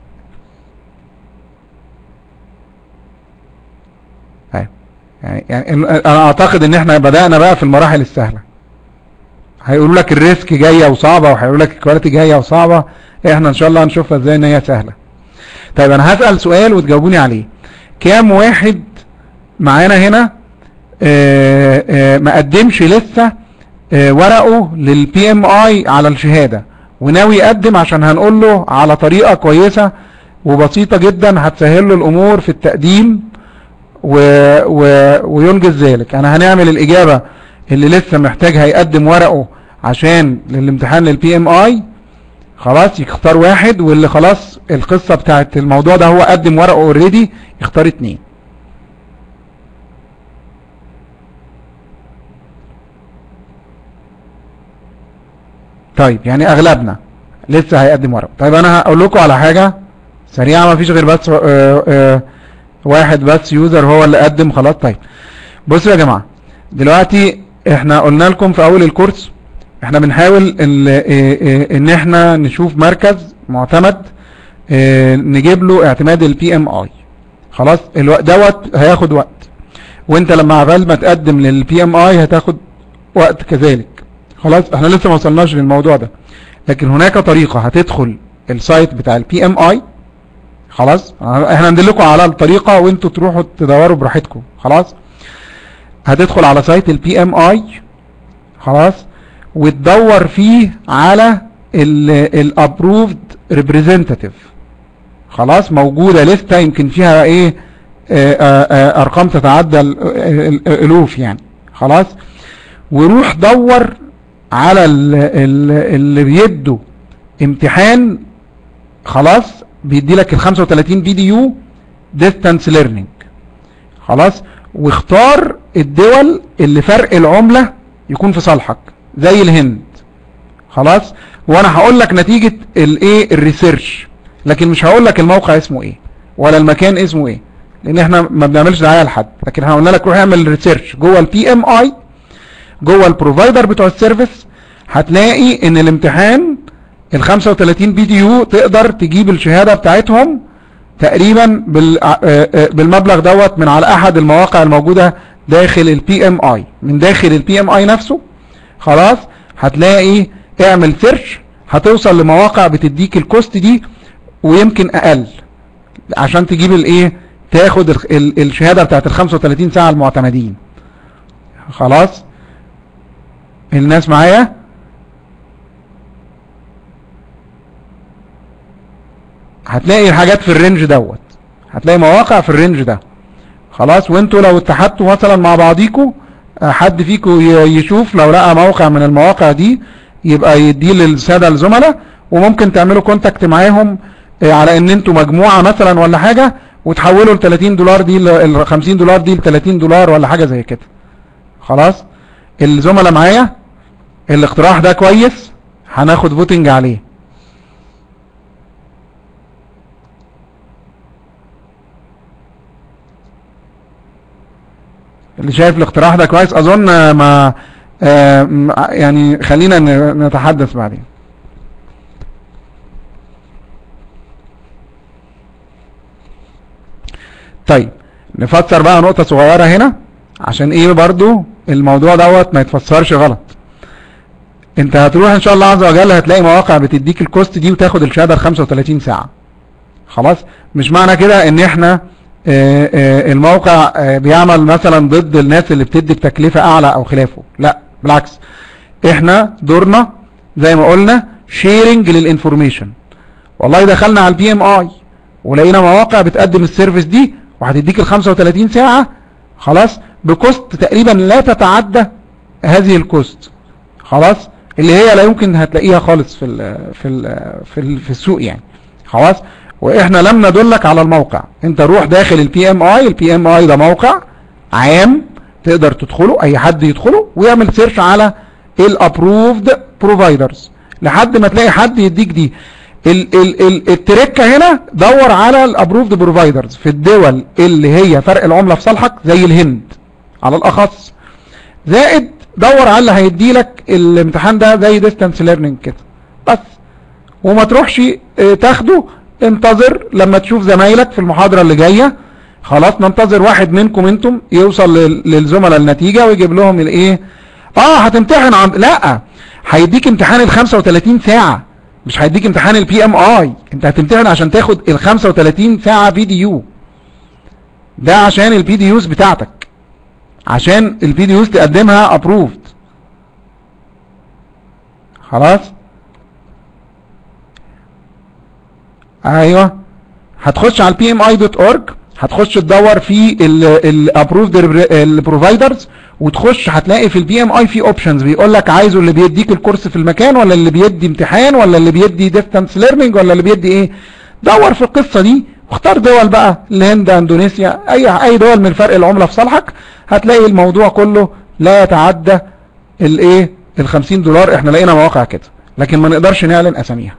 أيوة. يعني يعني انا اعتقد ان احنا بدأنا بقى في المراحل السهلة هيقولوا لك الريسك جاية وصعبة وهيقولوا لك الكواليتي جاية وصعبة احنا ان شاء الله هنشوفها ازاي ان هي سهلة طيب انا هسأل سؤال وتجاوبوني عليه كام واحد معانا هنا اه اه ما قدمش لسه اه ورقه للبي ام اي على الشهادة وناوي يقدم عشان هنقول له على طريقة كويسة وبسيطة جدا هتسهل له الامور في التقديم و و وينجز ذلك انا هنعمل الاجابة اللي لسه محتاج هيقدم ورقه عشان للامتحان للبي ام اي خلاص يختار واحد واللي خلاص القصة بتاعت الموضوع ده هو قدم ورقه اوريدي يختار اتنين طيب يعني اغلبنا لسه هيقدم ورقه طيب انا هقول لكم على حاجة سريعة ما فيش غير بس اه اه واحد بس يوزر هو اللي قدم خلاص طيب بصوا يا جماعة دلوقتي احنا قلنا لكم في اول الكورس احنا بنحاول ان, ان احنا نشوف مركز معتمد اه نجيب له اعتماد البي ام اي خلاص الوقت دوت هياخد وقت وانت لما عبال ما تقدم للبي ام اي هتاخد وقت كذلك خلاص احنا لسه ما وصلناش للموضوع ده لكن هناك طريقة هتدخل السايت بتاع البي ام اي خلاص احنا هندلكم على الطريقة وانتوا تروحوا تدوروا براحتكم خلاص هتدخل على سايت البي ام اي خلاص وتدور فيه على الابروفد ريبريزنتاتيف خلاص موجودة لستة يمكن فيها ايه آآ آآ ارقام تتعدى الالوف يعني خلاص وروح دور على اللي بيدوا امتحان خلاص بيدي لك ال 35 في دي يو ديستانس ليرنينج خلاص واختار الدول اللي فرق العملة يكون في صالحك زي الهند خلاص وانا هقول لك نتيجة الايه الريسيرش لكن مش هقول لك الموقع اسمه ايه ولا المكان اسمه ايه لان احنا ما بنعملش دعايه لحد لكن احنا قلنا لك روح اعمل ريسيرش جوه البي ام اي جوه البروفايدر بتوع السيرفيس هتلاقي ان الامتحان ال 35 بي دي يو تقدر تجيب الشهادة بتاعتهم تقريبا بالمبلغ دوت من على احد المواقع الموجودة داخل البي ام اي من داخل البي ام اي نفسه خلاص هتلاقي اعمل سيرش هتوصل لمواقع بتديك الكوست دي ويمكن اقل عشان تجيب الايه تاخد الشهادة بتاعت ال 35 ساعة المعتمدين خلاص الناس معايا هتلاقي الحاجات في الرينج دوت هتلاقي مواقع في الرينج ده خلاص وانتوا لو اتحدتوا مثلا مع بعضيكوا حد فيكم يشوف لو لقى موقع من المواقع دي يبقى يديه للساده الزملاء وممكن تعملوا كونتاكت معاهم على ان انتوا مجموعه مثلا ولا حاجه وتحولوا ال 30 دولار دي ال 50 دولار دي ل 30 دولار ولا حاجه زي كده خلاص الزملاء معايا الاقتراح ده كويس هناخد فوتنج عليه اللي شايف الاقتراح ده كويس اظن ما يعني خلينا نتحدث بعدين طيب نفسر بقى نقطة صغيرة هنا عشان ايه برضو الموضوع دوت ما يتفسرش غلط انت هتروح ان شاء الله عز وجل هتلاقي مواقع بتديك الكوست دي وتاخد الشهادة ال 35 ساعة خلاص مش معنى كده ان احنا اه اه الموقع اه بيعمل مثلا ضد الناس اللي بتدي بتكلفة اعلى او خلافه لا بالعكس احنا دورنا زي ما قلنا شيرنج للانفورميشن والله دخلنا على البي ام اي ولقينا مواقع بتقدم السيرفيس دي وهتديك ال 35 ساعة خلاص بكوست تقريبا لا تتعدى هذه الكوست خلاص اللي هي لا يمكن هتلاقيها خالص في ال في ال في, ال في السوق يعني خلاص واحنا لم ندلك على الموقع انت روح داخل البي ام اي البي ام اي ده موقع عام تقدر تدخله اي حد يدخله ويعمل سيرش على الابروفد بروفايدرز لحد ما تلاقي حد يديك دي ال ال ال التركة هنا دور على الابروفد بروفايدرز في الدول اللي هي فرق العملة في صالحك زي الهند على الاخص زائد دور على اللي هيدي لك الامتحان ده زي ديستانس ليرنينج كده بس وما تروحش اه، تاخده انتظر لما تشوف زمايلك في المحاضرة اللي جاية خلاص ننتظر واحد منكم انتم يوصل لل- للزملاء النتيجة ويجيب لهم الايه اه هتمتحن عن لا هيديك امتحان ال 35 ساعة مش هيديك امتحان البي ام اي انت هتمتحن عشان تاخد ال 35 ساعة بي دي يو ده عشان البي دي يوز بتاعتك عشان البي دي يوز تقدمها ابروفد خلاص ايوه هتخش على البي ام اي دوت اورج هتخش تدور في الابروفد البروفايدرز وتخش هتلاقي في البي ام اي في اوبشنز بيقول لك عايزه اللي بيديك الكورس في المكان ولا اللي بيدي امتحان ولا اللي بيدي ديستانس ليرنينج ولا اللي بيدي ايه دور في القصه دي واختار دول بقى الهند اندونيسيا اي اي دول من فرق العمله في صالحك هتلاقي الموضوع كله لا يتعدى الايه ال 50 دولار احنا لقينا مواقع كده لكن ما نقدرش نعلن اساميها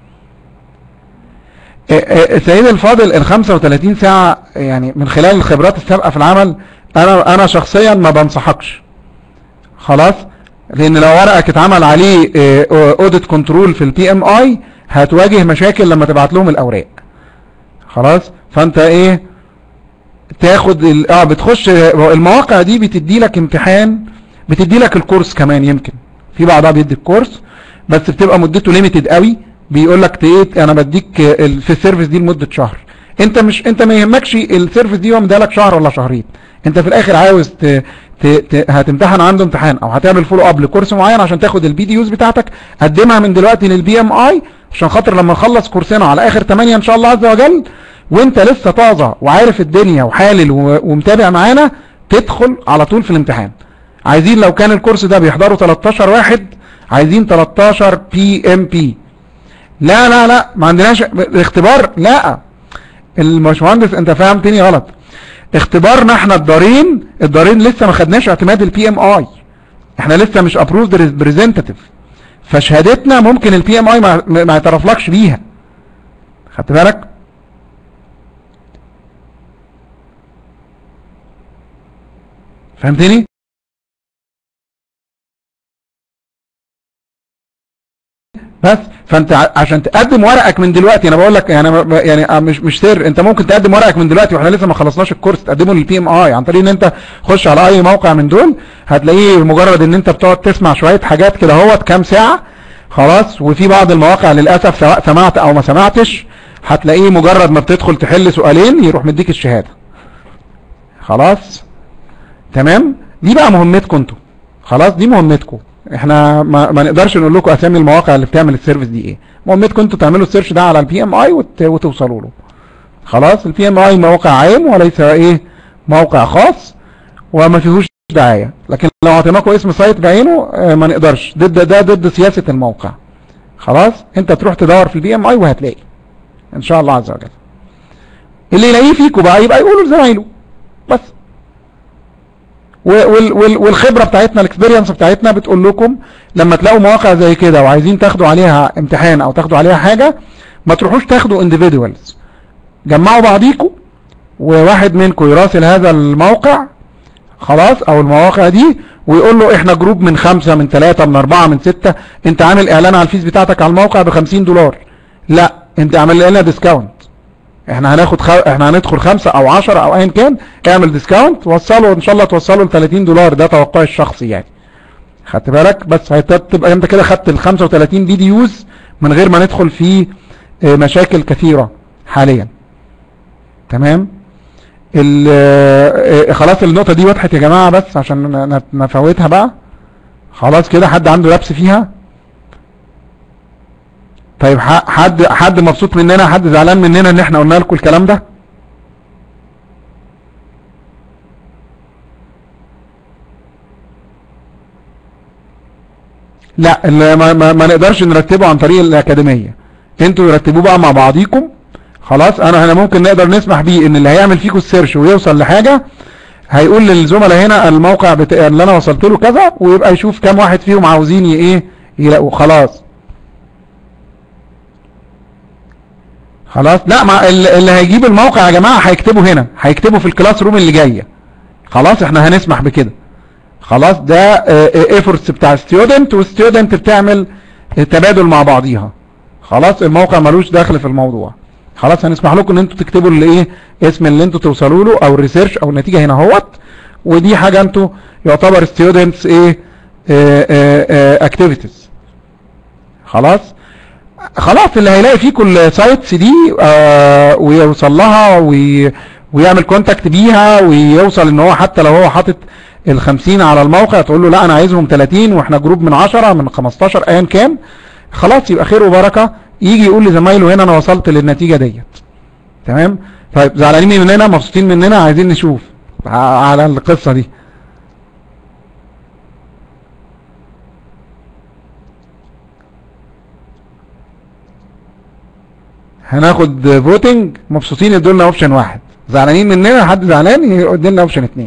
آه، آه، سيدي الفاضل ال 35 ساعة يعني من خلال الخبرات السابقة في العمل انا انا شخصيا ما بنصحكش خلاص لان لو ورقك اتعمل عليه اوديت كنترول في البي ام اي هتواجه مشاكل لما تبعت لهم الاوراق خلاص فانت ايه تاخد ال- اه بتخش المواقع دي بتدي لك امتحان بتدي لك الكورس كمان يمكن في بعضها بيدي الكورس بس بتبقى مدته ليميتد قوي بيقول لك ايه انا بديك ال- في السيرفيس دي لمده شهر انت مش انت ما يهمكش السيرفيس دي هو مديها لك شهر ولا شهرين انت في الاخر عاوز ت... ت... ت... هتمتحن عنده امتحان او هتعمل فولو اب لكورس معين عشان تاخد البي دي يوز بتاعتك قدمها من دلوقتي للبي ام اي عشان خاطر لما نخلص كورسنا على اخر 8 ان شاء الله عز وجل وانت لسه طازه وعارف الدنيا وحالل و... ومتابع معانا تدخل على طول في الامتحان عايزين لو كان الكورس ده بيحضروا 13 واحد عايزين 13 بي ام بي لا لا لا ما عندناش الاختبار لا الباشمهندس انت فهمتني غلط اختبارنا احنا الدارين الدارين لسه ما خدناش اعتماد البي ام اي احنا لسه مش ابروفد ريبريزنتيف فشهادتنا ممكن البي ام اي ما ما يعترفلكش بيها خدت بالك فهمتني بس فانت ع- عشان تقدم ورقك من دلوقتي انا بقول لك يعني م- يعني آه مش مش سر انت ممكن تقدم ورقك من دلوقتي واحنا لسه ما خلصناش الكورس تقدمه للبي ام اي عن طريق ان انت خش على اي موقع من دول هتلاقيه مجرد ان انت بتقعد تسمع شويه حاجات كده اهوت كام ساعه خلاص وفي بعض المواقع للاسف سواء سمعت او ما سمعتش هتلاقيه مجرد ما بتدخل تحل سؤالين يروح مديك الشهاده خلاص تمام دي بقى مهمتكم انتوا خلاص دي مهمتكم احنا ما, ما نقدرش نقول لكم اسامي المواقع اللي بتعمل السيرفيس دي ايه مهمتكم انتوا تعملوا السيرش ده على البي ام اي وتوصلوا له خلاص البي ام اي موقع عام وليس ايه موقع خاص وما فيهوش دعايه لكن لو اعطيناكم اسم سايت بعينه اه، ما نقدرش ضد ده ضد سياسه الموقع خلاص انت تروح تدور في البي ام اي وهتلاقي ان شاء الله عز وجل اللي يلاقيه فيكم بقى يبقى يقولوا لزمايله بس وال وال والخبره بتاعتنا الاكسبيرينس بتاعتنا بتقول لكم لما تلاقوا مواقع زي كده وعايزين تاخدوا عليها امتحان او تاخدوا عليها حاجه ما تروحوش تاخدوا انديفيدوالز جمعوا بعضيكم وواحد منكم يراسل هذا الموقع خلاص او المواقع دي ويقول له احنا جروب من خمسة من ثلاثة من اربعة من ستة انت عامل اعلان على الفيس بتاعتك على الموقع بخمسين دولار لا انت عامل لنا ديسكاونت احنا هناخد خ... احنا هندخل خمسة او عشرة او ايا كان اعمل ديسكاونت وصله ان شاء الله توصله ل 30 دولار ده توقعي الشخصي يعني خدت بالك بس هتبقى انت كده خدت ال 35 دي دي يوز من غير ما ندخل في اه، مشاكل كثيرة حاليا تمام ال... اه، خلاص النقطة دي وضحت يا جماعة بس عشان ن- ن- نفوتها بقى خلاص كده حد عنده لبس فيها طيب ح- حد حد مبسوط مننا حد زعلان مننا ان احنا قلنا لكم الكلام ده لا ال- ما, ما, ما نقدرش نرتبه عن طريق الأكاديمية انتوا يرتبوه بقى مع بعضيكم خلاص انا انا ممكن نقدر نسمح بيه ان اللي هيعمل فيكم السيرش ويوصل لحاجة هيقول للزملاء هنا الموقع بتا... اللي انا وصلت له كذا ويبقى يشوف كام واحد فيهم عاوزين ي- ايه يلاقوا خلاص خلاص لا ما ال- اللي هيجيب الموقع يا جماعة هيكتبه هنا هيكتبه في الكلاس روم اللي جاية خلاص احنا هنسمح بكده خلاص ده ايفورتس بتاع ستودنت والستودنت بتعمل تبادل مع بعضيها خلاص الموقع ملوش دخل في الموضوع خلاص هنسمح لكم ان انتوا تكتبوا اللي ايه اسم اللي انتوا توصلوا له او الريسيرش او النتيجه هنا اهوت ودي حاجه انتوا يعتبر ستودنتس ايه اكتيفيتيز خلاص خلاص اللي هيلاقي فيكم السايتس دي آه ويوصل لها وي ويعمل كونتاكت بيها ويوصل ان هو حتى لو هو حاطط ال 50 على الموقع تقول له لا انا عايزهم 30 واحنا جروب من 10 من 15 ايا كان خلاص يبقى خير وبركه يجي يقول لزمايله هنا انا وصلت للنتيجه ديت تمام طيب زعلانين مننا مبسوطين مننا عايزين نشوف على القصه دي هناخد فوتنج مبسوطين يدولنا اوبشن واحد زعلانين مننا حد زعلان يدولنا اوبشن اتنين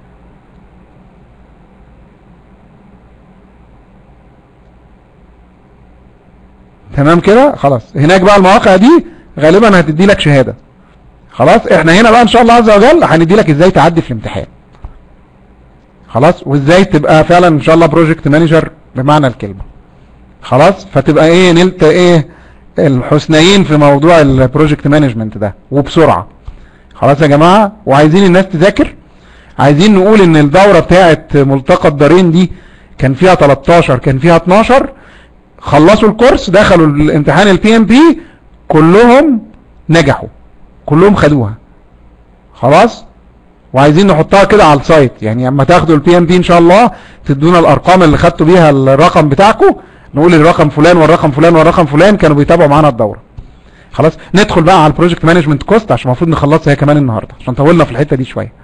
تمام كده خلاص هناك بقى المواقع دي غالبا هتدي لك شهادة خلاص احنا هنا بقى ان شاء الله عز وجل هندي لك ازاي تعدي في الامتحان خلاص وازاي تبقى فعلا ان شاء الله بروجكت مانجر بمعنى الكلمة خلاص فتبقى ايه نلت ايه الحسنيين في موضوع البروجكت مانجمنت ده وبسرعة خلاص يا جماعة وعايزين الناس تذاكر عايزين نقول ان الدورة بتاعت ملتقى الدارين دي كان فيها 13 كان فيها 12 خلصوا الكورس دخلوا الامتحان البي ام بي كلهم نجحوا كلهم خدوها خلاص وعايزين نحطها كده على السايت يعني اما تاخدوا البي ام بي ان شاء الله تدونا الارقام اللي خدتوا بيها الرقم بتاعكم نقول الرقم فلان والرقم فلان والرقم فلان كانوا بيتابعوا معانا الدوره خلاص ندخل بقى على البروجكت مانجمنت كوست عشان المفروض نخلصها هي كمان النهارده عشان طولنا في الحته دي شويه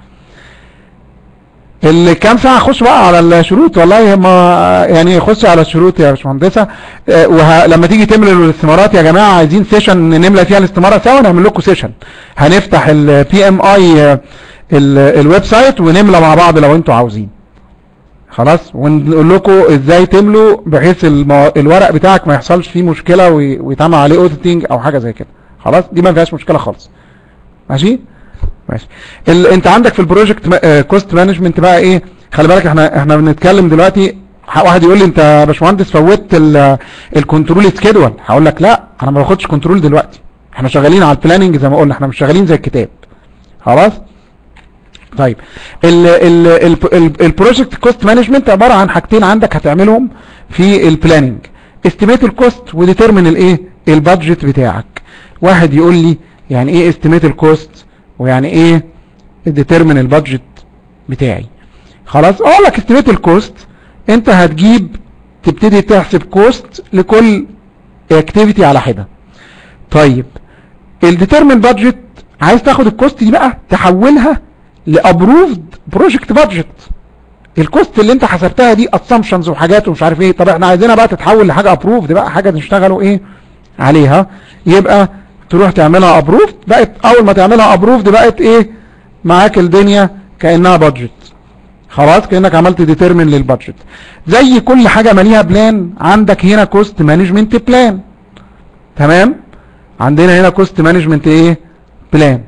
الكام ساعة خش بقى على الشروط والله هم يعني خش على الشروط يا باشمهندسة أه وه... لما تيجي تملوا الاستمارات يا جماعة عايزين سيشن نملى فيها الاستمارة سوا نعمل لكم سيشن هنفتح البي ام اي الويب سايت ونملى مع بعض لو انتوا عاوزين خلاص ونقول لكم ازاي تملوا بحيث المو... الورق بتاعك ما يحصلش فيه مشكلة وي... ويتعمل عليه اوديتنج او حاجة زي كده خلاص دي ما فيهاش مشكلة خالص ماشي ماشي ال... انت عندك في البروجكت ما... كوست مانجمنت بقى ايه خلي بالك احنا احنا بنتكلم دلوقتي واحد يقول لي انت يا باشمهندس فوتت ال... الكنترول سكيدول هقول لك لا انا ما باخدش كنترول دلوقتي احنا شغالين على البلاننج زي ما قلنا احنا مش شغالين زي الكتاب خلاص طيب البروجكت كوست مانجمنت عباره عن حاجتين عندك هتعملهم في البلاننج استيميت الكوست وديترمين الايه البادجت بتاعك واحد يقول لي يعني ايه استيميت الكوست ويعني ايه ديترمين البادجت بتاعي خلاص اقول لك استيميت الكوست انت هتجيب تبتدي تحسب كوست لكل اكتيفيتي على حده طيب الديترمين بادجت عايز تاخد الكوست دي بقى تحولها لابروفد بروجكت بادجت الكوست اللي انت حسبتها دي اسامبشنز وحاجات ومش عارف ايه طب احنا عايزينها بقى تتحول لحاجه ابروفد بقى حاجه نشتغلوا ايه عليها يبقى تروح تعملها ابروفد بقت اول ما تعملها ابروفد بقت ايه معاك الدنيا كانها بادجت خلاص كانك عملت ديترمين للبادجت زي كل حاجه ماليها بلان عندك هنا كوست مانجمنت بلان تمام عندنا هنا كوست مانجمنت ايه بلان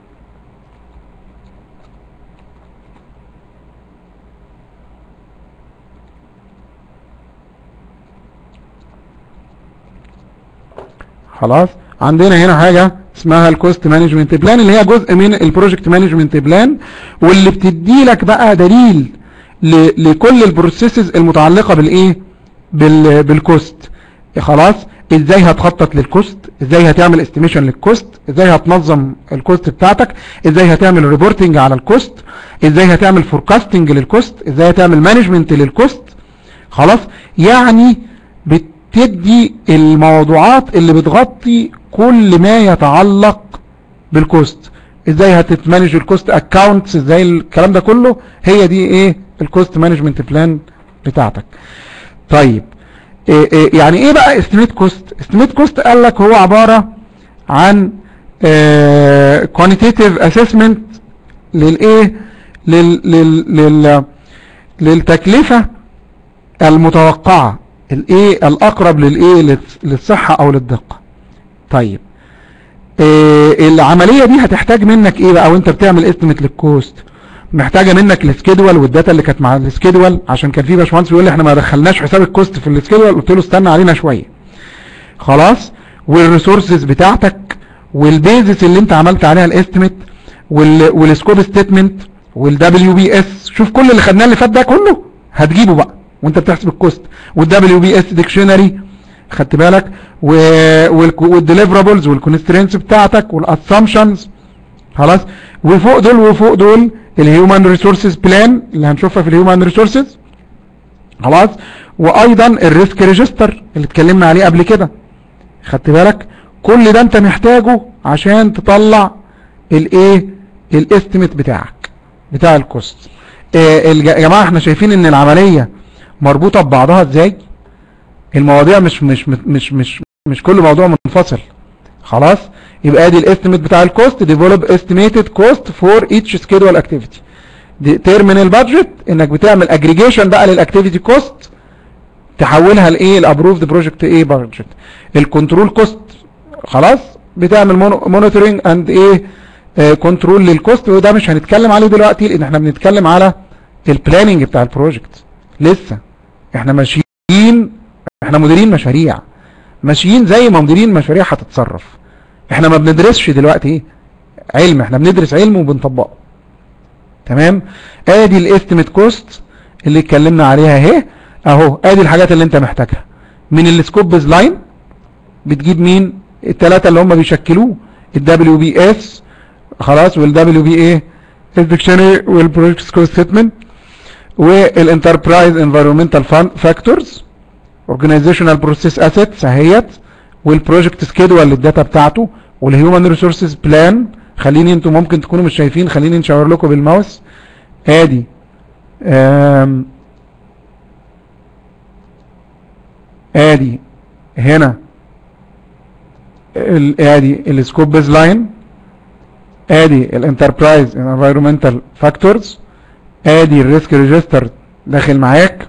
خلاص عندنا هنا حاجة اسمها الكوست مانجمنت بلان اللي هي جزء من البروجكت مانجمنت بلان واللي بتدي لك بقى دليل لكل البروسيسز المتعلقة بالايه بال بالكوست خلاص ازاي هتخطط للكوست ازاي هتعمل استيميشن للكوست ازاي هتنظم الكوست بتاعتك ازاي هتعمل ريبورتنج على الكوست ازاي هتعمل فوركاستنج للكوست ازاي هتعمل مانجمنت للكوست خلاص يعني بت تدي الموضوعات اللي بتغطي كل ما يتعلق بالكوست ازاي هتتمانج الكوست اكاونتس ازاي الكلام ده كله هي دي ايه الكوست مانجمنت بلان بتاعتك طيب إيه إيه يعني ايه بقى استيميت كوست استيميت كوست قال لك هو عبارة عن كوانتيتيف اسسمنت للايه لل لل لل للتكلفة المتوقعة الايه الاقرب للايه للصحة او للدقة طيب إيه العملية دي هتحتاج منك ايه بقى وانت بتعمل استيميت للكوست محتاجه منك السكيدول والداتا اللي كانت مع السكيدول عشان كان في باشمهندس بيقول لي احنا ما دخلناش حساب الكوست في السكيدول قلت له استنى علينا شويه خلاص والريسورسز بتاعتك والبيزس اللي انت عملت عليها الاستيميت والسكوب ستيتمنت والدبليو بي اس شوف كل اللي خدناه اللي فات ده كله هتجيبه بقى وانت بتحسب الكوست والدبليو بي اس ديكشنري خدت بالك والديليفرابلز والكونسترينس بتاعتك والاسامبشنز خلاص وفوق دول وفوق دول الهيومن ريسورسز بلان اللي هنشوفها في الهيومن ريسورسز خلاص وايضا الريسك ريجستر اللي اتكلمنا عليه قبل كده خدت بالك كل ده انت محتاجه عشان تطلع الايه الاستيميت بتاعك بتاع الكوست اه يا جماعه احنا شايفين ان العمليه مربوطه ببعضها ازاي المواضيع مش مش مش مش مش كل موضوع منفصل خلاص يبقى ادي الاستيميت بتاع الكوست ديفلوب استيميتد كوست فور ايتش سكيدول اكتيفيتي تيرمينال بادجت انك بتعمل اجريجيشن بقى للاكتيفيتي كوست تحولها لايه الابروفد بروجكت ايه بادجت الكنترول كوست خلاص بتعمل مونيتورنج اند ايه كنترول للكوست وده مش هنتكلم عليه دلوقتي لان احنا بنتكلم على البلاننج بتاع البروجكت لسه احنا ماشيين احنا مديرين مشاريع ماشيين زي ما مديرين مشاريع هتتصرف احنا ما بندرسش دلوقتي ايه علم احنا بندرس علم وبنطبقه تمام ادي الاستيميت كوست اللي اتكلمنا عليها اهي اهو ادي الحاجات اللي انت محتاجها من السكوب بيز لاين بتجيب مين الثلاثه اللي هم بيشكلوه الدبليو بي اس خلاص والدبليو بي ايه الديكشنري والبروجكت كوست ستيتمنت والانتربرايز انفيرومنتال فاكتورز اورجانيزيشنال بروسيس اسيتس اهيت والبروجكت سكيدول للداتا بتاعته والهيومن ريسورسز بلان خليني انتوا ممكن تكونوا مش شايفين خليني نشاور لكم بالماوس ادي آم ادي هنا ادي السكوب بيز لاين ادي الانتربرايز انفيرومنتال فاكتورز ادي الريسك ريجستر داخل معاك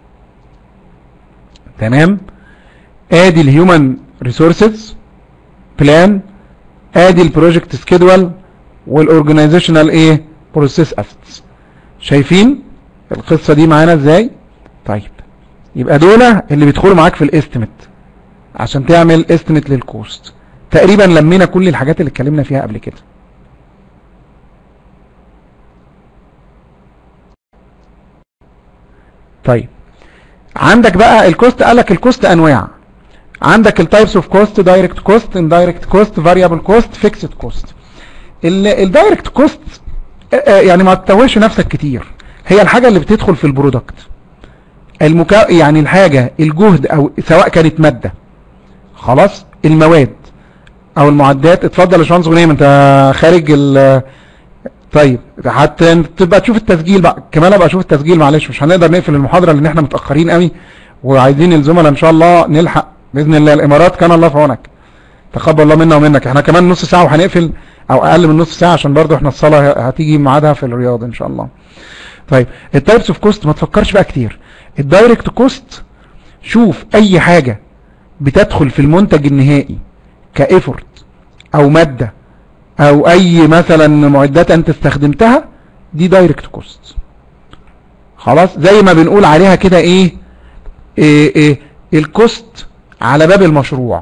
تمام ادي الهيومن ريسورسز بلان ادي البروجكت سكيدول والاورجنايزيشنال ايه بروسيس اسيتس شايفين القصه دي معانا ازاي طيب يبقى دول اللي بيدخلوا معاك في الاستيميت عشان تعمل استيميت للكوست تقريبا لمينا كل الحاجات اللي اتكلمنا فيها قبل كده طيب عندك بقى الكوست قال لك الكوست انواع عندك التايبس اوف كوست دايركت كوست اندايركت كوست فاريبل كوست فيكسد كوست الدايركت كوست يعني ما تتوهش نفسك كتير هي الحاجه اللي بتدخل في البرودكت المكا... يعني الحاجه الجهد او سواء كانت ماده خلاص المواد او المعدات اتفضل يا باشمهندس غنيم انت خارج ال طيب حتى تبقى تشوف التسجيل بقى كمان ابقى اشوف التسجيل معلش مش هنقدر نقفل المحاضره لان احنا متاخرين قوي وعايزين الزملاء ان شاء الله نلحق باذن الله الامارات كان الله في عونك تقبل الله منا ومنك احنا كمان نص ساعه وهنقفل او اقل من نص ساعه عشان برضو احنا الصلاه هتيجي ميعادها في الرياض ان شاء الله طيب التايبس اوف كوست ما تفكرش بقى كتير الدايركت كوست شوف اي حاجه بتدخل في المنتج النهائي كايفورت او ماده او اي مثلا معدات انت استخدمتها دي دايركت كوست خلاص زي ما بنقول عليها كده ايه, إيه, إيه الكوست على باب المشروع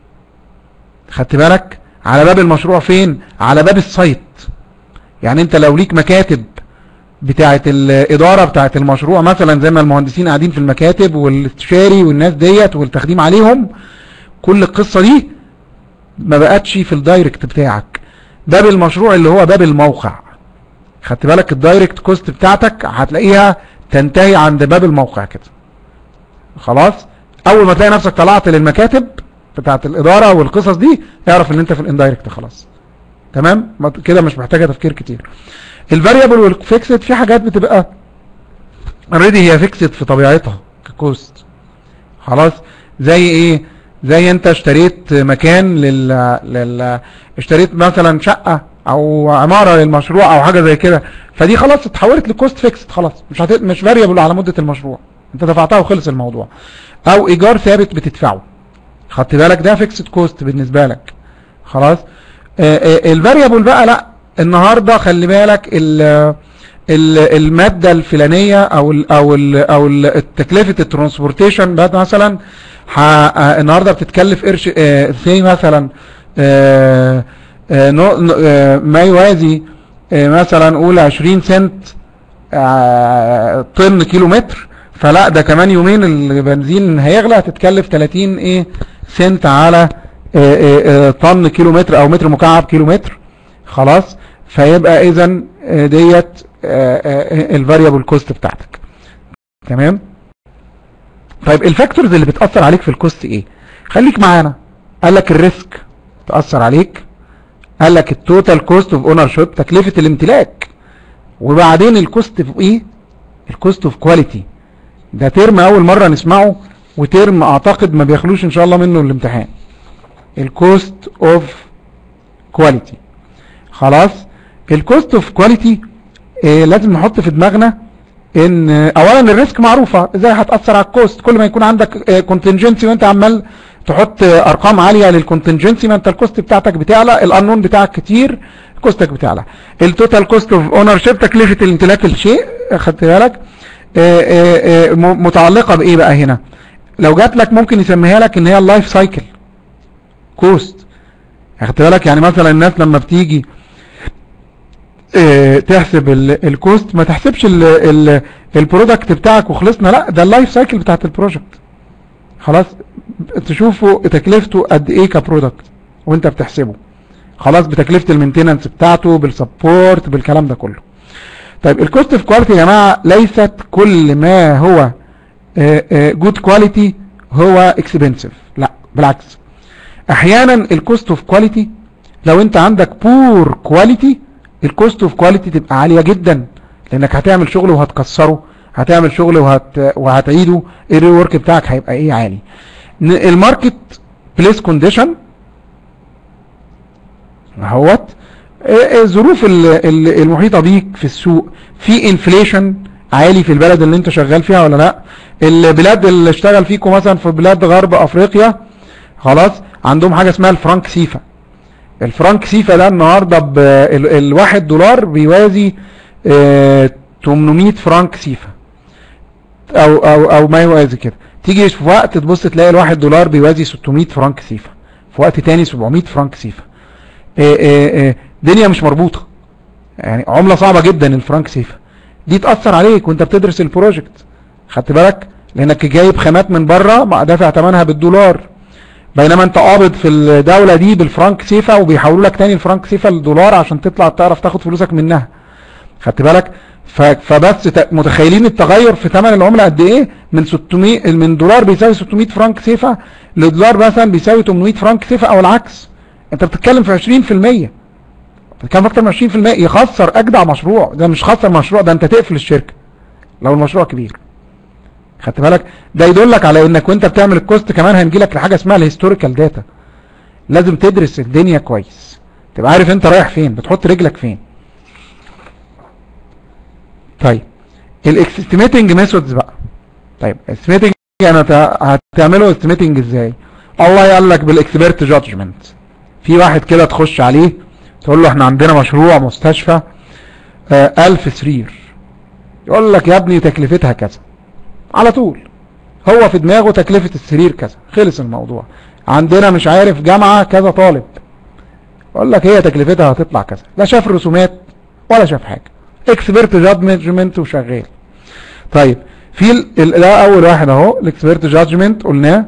خدت بالك على باب المشروع فين على باب السايت يعني انت لو ليك مكاتب بتاعه الاداره بتاعه المشروع مثلا زي ما المهندسين قاعدين في المكاتب والاستشاري والناس ديت والتخديم عليهم كل القصه دي ما بقتش في الدايركت بتاعك باب المشروع اللي هو باب الموقع خدت بالك الدايركت كوست بتاعتك هتلاقيها تنتهي عند باب الموقع كده خلاص اول ما تلاقي نفسك طلعت للمكاتب بتاعت الاداره والقصص دي اعرف ان انت في الاندايركت خلاص تمام كده مش محتاجه تفكير كتير الفاريبل والفيكسد في حاجات بتبقى اوريدي هي فيكسد في طبيعتها ككوست خلاص زي ايه زي انت اشتريت مكان لل, لل... اشتريت مثلا شقه او عماره للمشروع او حاجه زي كده فدي خلاص اتحولت لكوست فيكسد خلاص مش هت... مش فاريبل على مده المشروع انت دفعتها وخلص الموضوع او ايجار ثابت بتدفعه خدت بالك ده فيكسد كوست بالنسبه لك خلاص الفاريبل بقى لا النهارده خلي بالك ال- المادة الفلانية او ال او ال او ال- تكلفة الترانسبورتيشن بقى مثلا ح- آه، النهاردة بتتكلف قرش سي مثلا آه، آه، نو- نو- آه، ما يوازي آه، مثلا قول 20 سنت آه، طن كيلو متر فلا ده كمان يومين البنزين هيغلى هتتكلف 30 ايه سنت على آه، آه، آه، طن كيلو متر او متر مكعب كيلو متر خلاص فيبقى اذا ديت الفاريبل كوست بتاعتك تمام طيب الفاكتورز اللي بتأثر عليك في الكوست ايه خليك معانا قال لك الريسك تأثر عليك قال لك التوتال كوست اوف اونر شيب تكلفة الامتلاك وبعدين الكوست في ايه الكوست اوف كواليتي ده ترم اول مرة نسمعه وترم اعتقد ما بيخلوش ان شاء الله منه الامتحان الكوست اوف كواليتي خلاص الكوست اوف كواليتي لازم نحط في دماغنا ان آه، اولا الريسك معروفة ازاي هتأثر على الكوست كل ما يكون عندك كونتنجنسي وانت عمال تحط آه، ارقام عالية للكونتنجنسي ما انت الكوست بتاعتك بتعلى الانون بتاعك كتير كوستك بتعلى التوتال كوست اوف اونر شيب تكلفة الامتلاك الشيء خدت بالك آه، آه، آه، م- متعلقة بايه بقى هنا لو جات لك ممكن يسميها لك ان هي اللايف سايكل كوست خدت بالك يعني مثلا الناس لما بتيجي آه، تحسب ال- الكوست ما تحسبش ال- ال- البرودكت بتاعك وخلصنا لا ده اللايف سايكل بتاعت البروجكت خلاص تشوفوا تكلفته قد ايه كبرودكت وانت بتحسبه خلاص بتكلفة المينتيننس بتاعته بالسبورت بالكلام ده كله طيب الكوست اوف كواليتي يا جماعة ليست كل ما هو جود كواليتي هو اكسبنسيف لا بالعكس احيانا الكوست اوف كواليتي لو انت عندك بور كواليتي الكوست اوف كواليتي تبقى عالية جدا لانك هتعمل شغل وهتكسره هتعمل شغل وهت... وهتعيده الريورك بتاعك هيبقى ايه عالي ن- الماركت بليس كونديشن اهوت إيه الظروف ال- ال- المحيطة بيك في السوق في انفليشن عالي في البلد اللي انت شغال فيها ولا لا البلاد اللي اشتغل فيكم مثلا في بلاد غرب افريقيا خلاص عندهم حاجة اسمها الفرنك سيفا الفرنك سيفا ده النهاردة ب- ال- الواحد دولار بيوازي اه 800 فرنك سيفا او او او ما يوازي كده تيجي في وقت تبص تلاقي الواحد دولار بيوازي 600 فرنك سيفا في وقت تاني 700 فرنك سيفا إيه إيه إيه دنيا مش مربوطة يعني عملة صعبة جدا الفرنك سيفا دي تأثر عليك وانت بتدرس البروجكت خدت بالك لانك جايب خامات من بره مع دافع ثمنها بالدولار بينما انت قابض في الدولة دي بالفرنك سيفا وبيحولوا لك تاني الفرنك سيفا للدولار عشان تطلع تعرف تاخد فلوسك منها خدت بالك ف- فبس ت- متخيلين التغير في ثمن العملة قد ايه من 600 من دولار بيساوي 600 فرنك سيفا لدولار مثلا بيساوي 800 فرنك سيفا او العكس انت بتتكلم في 20% بتتكلم في اكتر من 20% يخسر اجدع مشروع ده مش خسر مشروع ده انت تقفل الشركة لو المشروع كبير خدت بالك ده يدلك على انك وانت بتعمل الكوست كمان هنجي لك لحاجه اسمها الهيستوريكال داتا لازم تدرس الدنيا كويس تبقى عارف انت رايح فين بتحط رجلك فين طيب الاستيميتنج ميثودز بقى طيب استيميتنج انا ت- هتعمله استيميتنج ازاي الله قال لك بالاكسبيرت جادجمنت في واحد كده تخش عليه تقول له احنا عندنا مشروع مستشفى آه، ألف سرير يقول لك يا ابني تكلفتها كذا على طول هو في دماغه تكلفة السرير كذا خلص الموضوع عندنا مش عارف جامعة كذا طالب يقول لك هي تكلفتها هتطلع كذا لا شاف رسومات ولا شاف حاجة اكسبيرت جادجمنت وشغال طيب في ال- ال- ده اول واحد اهو الاكسبيرت جادجمنت قلناه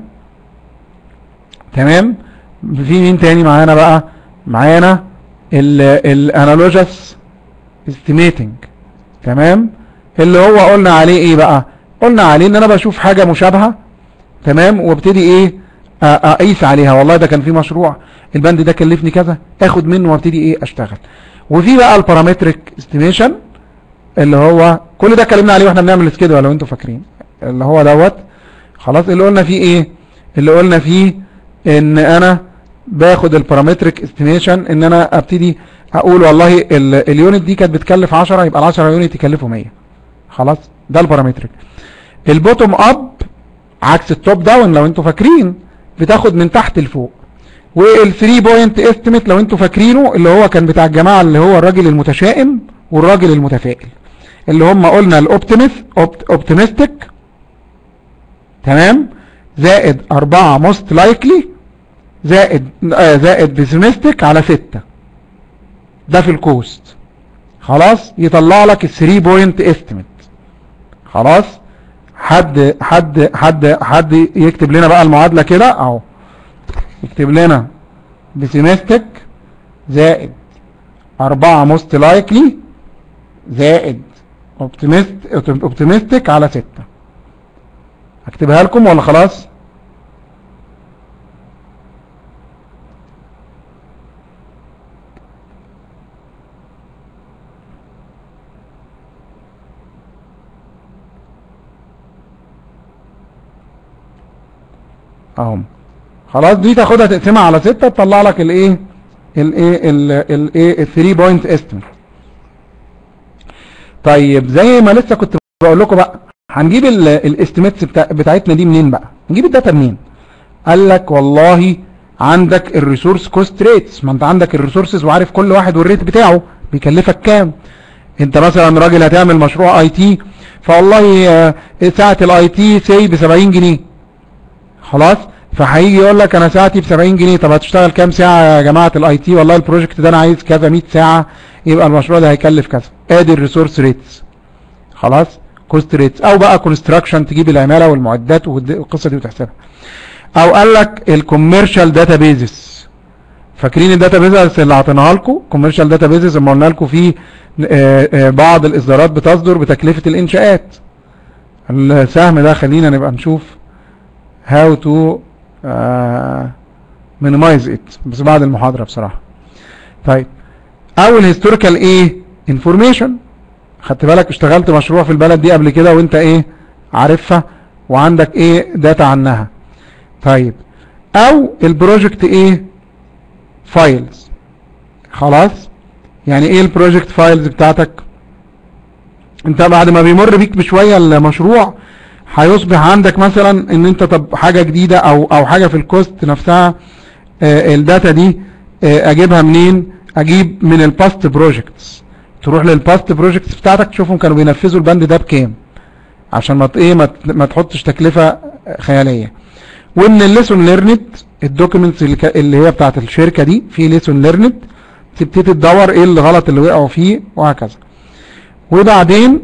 تمام في مين تاني معانا بقى معانا الانالوجس استيميتنج تمام اللي هو قلنا عليه ايه بقى قلنا عليه ان انا بشوف حاجة مشابهة تمام وابتدي ايه أ- اقيس عليها والله ده كان في مشروع البند ده كلفني كذا اخد منه وابتدي ايه اشتغل وفي بقى البارامتريك استيميشن اللي هو كل ده اتكلمنا عليه واحنا بنعمل سكيدول لو انتوا فاكرين اللي هو دوت خلاص اللي قلنا فيه ايه اللي قلنا فيه ان انا باخد البارامتريك استيميشن ان انا ابتدي اقول والله ال- اليونت دي كانت بتكلف 10 يبقى ال 10 يونت يكلفوا 100 خلاص ده البارامتريك البوتوم اب عكس التوب داون لو انتوا فاكرين بتاخد من تحت لفوق وال 3 بوينت استيميت لو انتوا فاكرينه اللي هو كان بتاع الجماعه اللي هو الراجل المتشائم والراجل المتفائل اللي هم قلنا الاوبتيمست اوبتيمستيك تمام زائد 4 موست لايكلي زائد آه زائد بيسيمستيك على 6 ده في الكوست خلاص يطلع لك ال 3 بوينت استيميت خلاص حد حد حد حد يكتب لنا بقى المعادله كده اهو يكتب لنا بيسيمستيك زائد 4 موست لايكلي زائد اوبتيمستيك على 6 اكتبها لكم ولا خلاص اهم خلاص دي تاخدها تقسمها على 6 تطلع لك الايه الايه الايه ال 3 بوينت استيميت طيب زي ما لسه كنت بقول لكم بقى هنجيب الاستيميتس بتاع بتاعتنا دي منين بقى نجيب الداتا منين قال لك والله عندك الريسورس كوست ريتس ما انت عندك الريسورسز وعارف كل واحد والريت بتاعه بيكلفك كام انت مثلا راجل هتعمل مشروع اي تي فوالله آه، ساعة الاي تي سي ب 70 جنيه خلاص فهيجي يقول لك انا ساعتي ب 70 جنيه طب هتشتغل كام ساعه يا جماعه الاي تي والله البروجكت ده انا عايز كذا 100 ساعه يبقى المشروع ده هيكلف كذا ادي الريسورس ريتس خلاص كوست ريتس او بقى كونستراكشن تجيب العماله والمعدات والقصه دي وتحسبها او قال لك الكوميرشال داتابيزز فاكرين الداتابيزز اللي اعطيناها لكم كوميرشال داتابيزز لما قلنا لكم في آه، آه، بعض الاصدارات بتصدر بتكلفه الانشاءات السهم ده خلينا نبقى نشوف how to uh, minimize it بس بعد المحاضرة بصراحة طيب اول هيستوريكال ايه انفورميشن خدت بالك اشتغلت مشروع في البلد دي قبل كده وانت ايه عارفها وعندك ايه داتا عنها طيب او البروجكت ايه فايلز خلاص يعني ايه البروجكت فايلز بتاعتك انت بعد ما بيمر بيك بشوية المشروع هيصبح عندك مثلا ان انت طب حاجة جديدة او او حاجة في الكوست نفسها آه الداتا دي آه اجيبها منين اجيب من الباست بروجكتس تروح للباست بروجكتس بتاعتك تشوفهم كانوا بينفذوا البند ده بكام عشان ما ايه ما, ما تحطش تكلفة خيالية ومن الليسون ليرند الدوكيومنتس اللي, اللي هي بتاعت الشركة دي في ليسون ليرند تبتدي تدور ايه الغلط اللي وقعوا فيه وهكذا وبعدين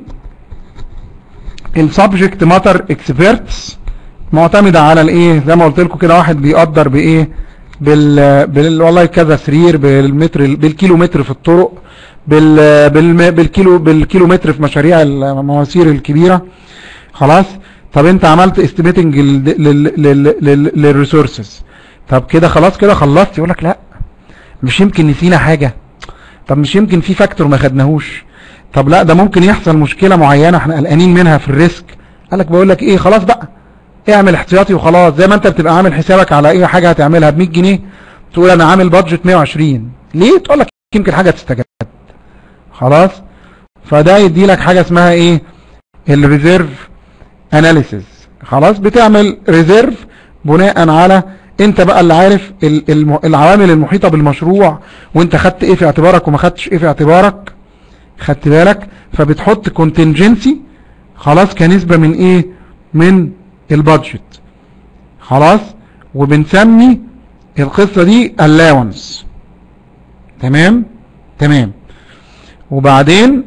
السبجكت ماتر اكسبيرتس معتمدة على الايه زي ما قلت لكم كده واحد بيقدر بايه بال, بال... والله كذا سرير بالمتر بالكيلو متر في الطرق بال... بال... بالكيلو بالكيلو متر في مشاريع المواسير الكبيرة خلاص طب انت عملت استيميتنج للريسورسز طب كده خلاص كده خلصت يقول لك لا مش يمكن نسينا حاجة طب مش يمكن في فاكتور ما خدناهوش طب لا ده ممكن يحصل مشكلة معينة احنا قلقانين منها في الريسك قال لك بقول لك ايه خلاص بقى اعمل احتياطي وخلاص زي ما انت بتبقى عامل حسابك على اي حاجة هتعملها ب 100 جنيه تقول انا عامل بادجت 120 ليه تقول لك يمكن حاجة تستجد خلاص فده يدي لك حاجة اسمها ايه الريزيرف اناليسيز خلاص بتعمل ريزيرف بناء على انت بقى اللي عارف العوامل المحيطة بالمشروع وانت خدت ايه في اعتبارك وما خدتش ايه في اعتبارك خدت بالك فبتحط كونتنجنسي خلاص كنسبة من ايه من البادجت خلاص وبنسمي القصة دي allowance تمام تمام وبعدين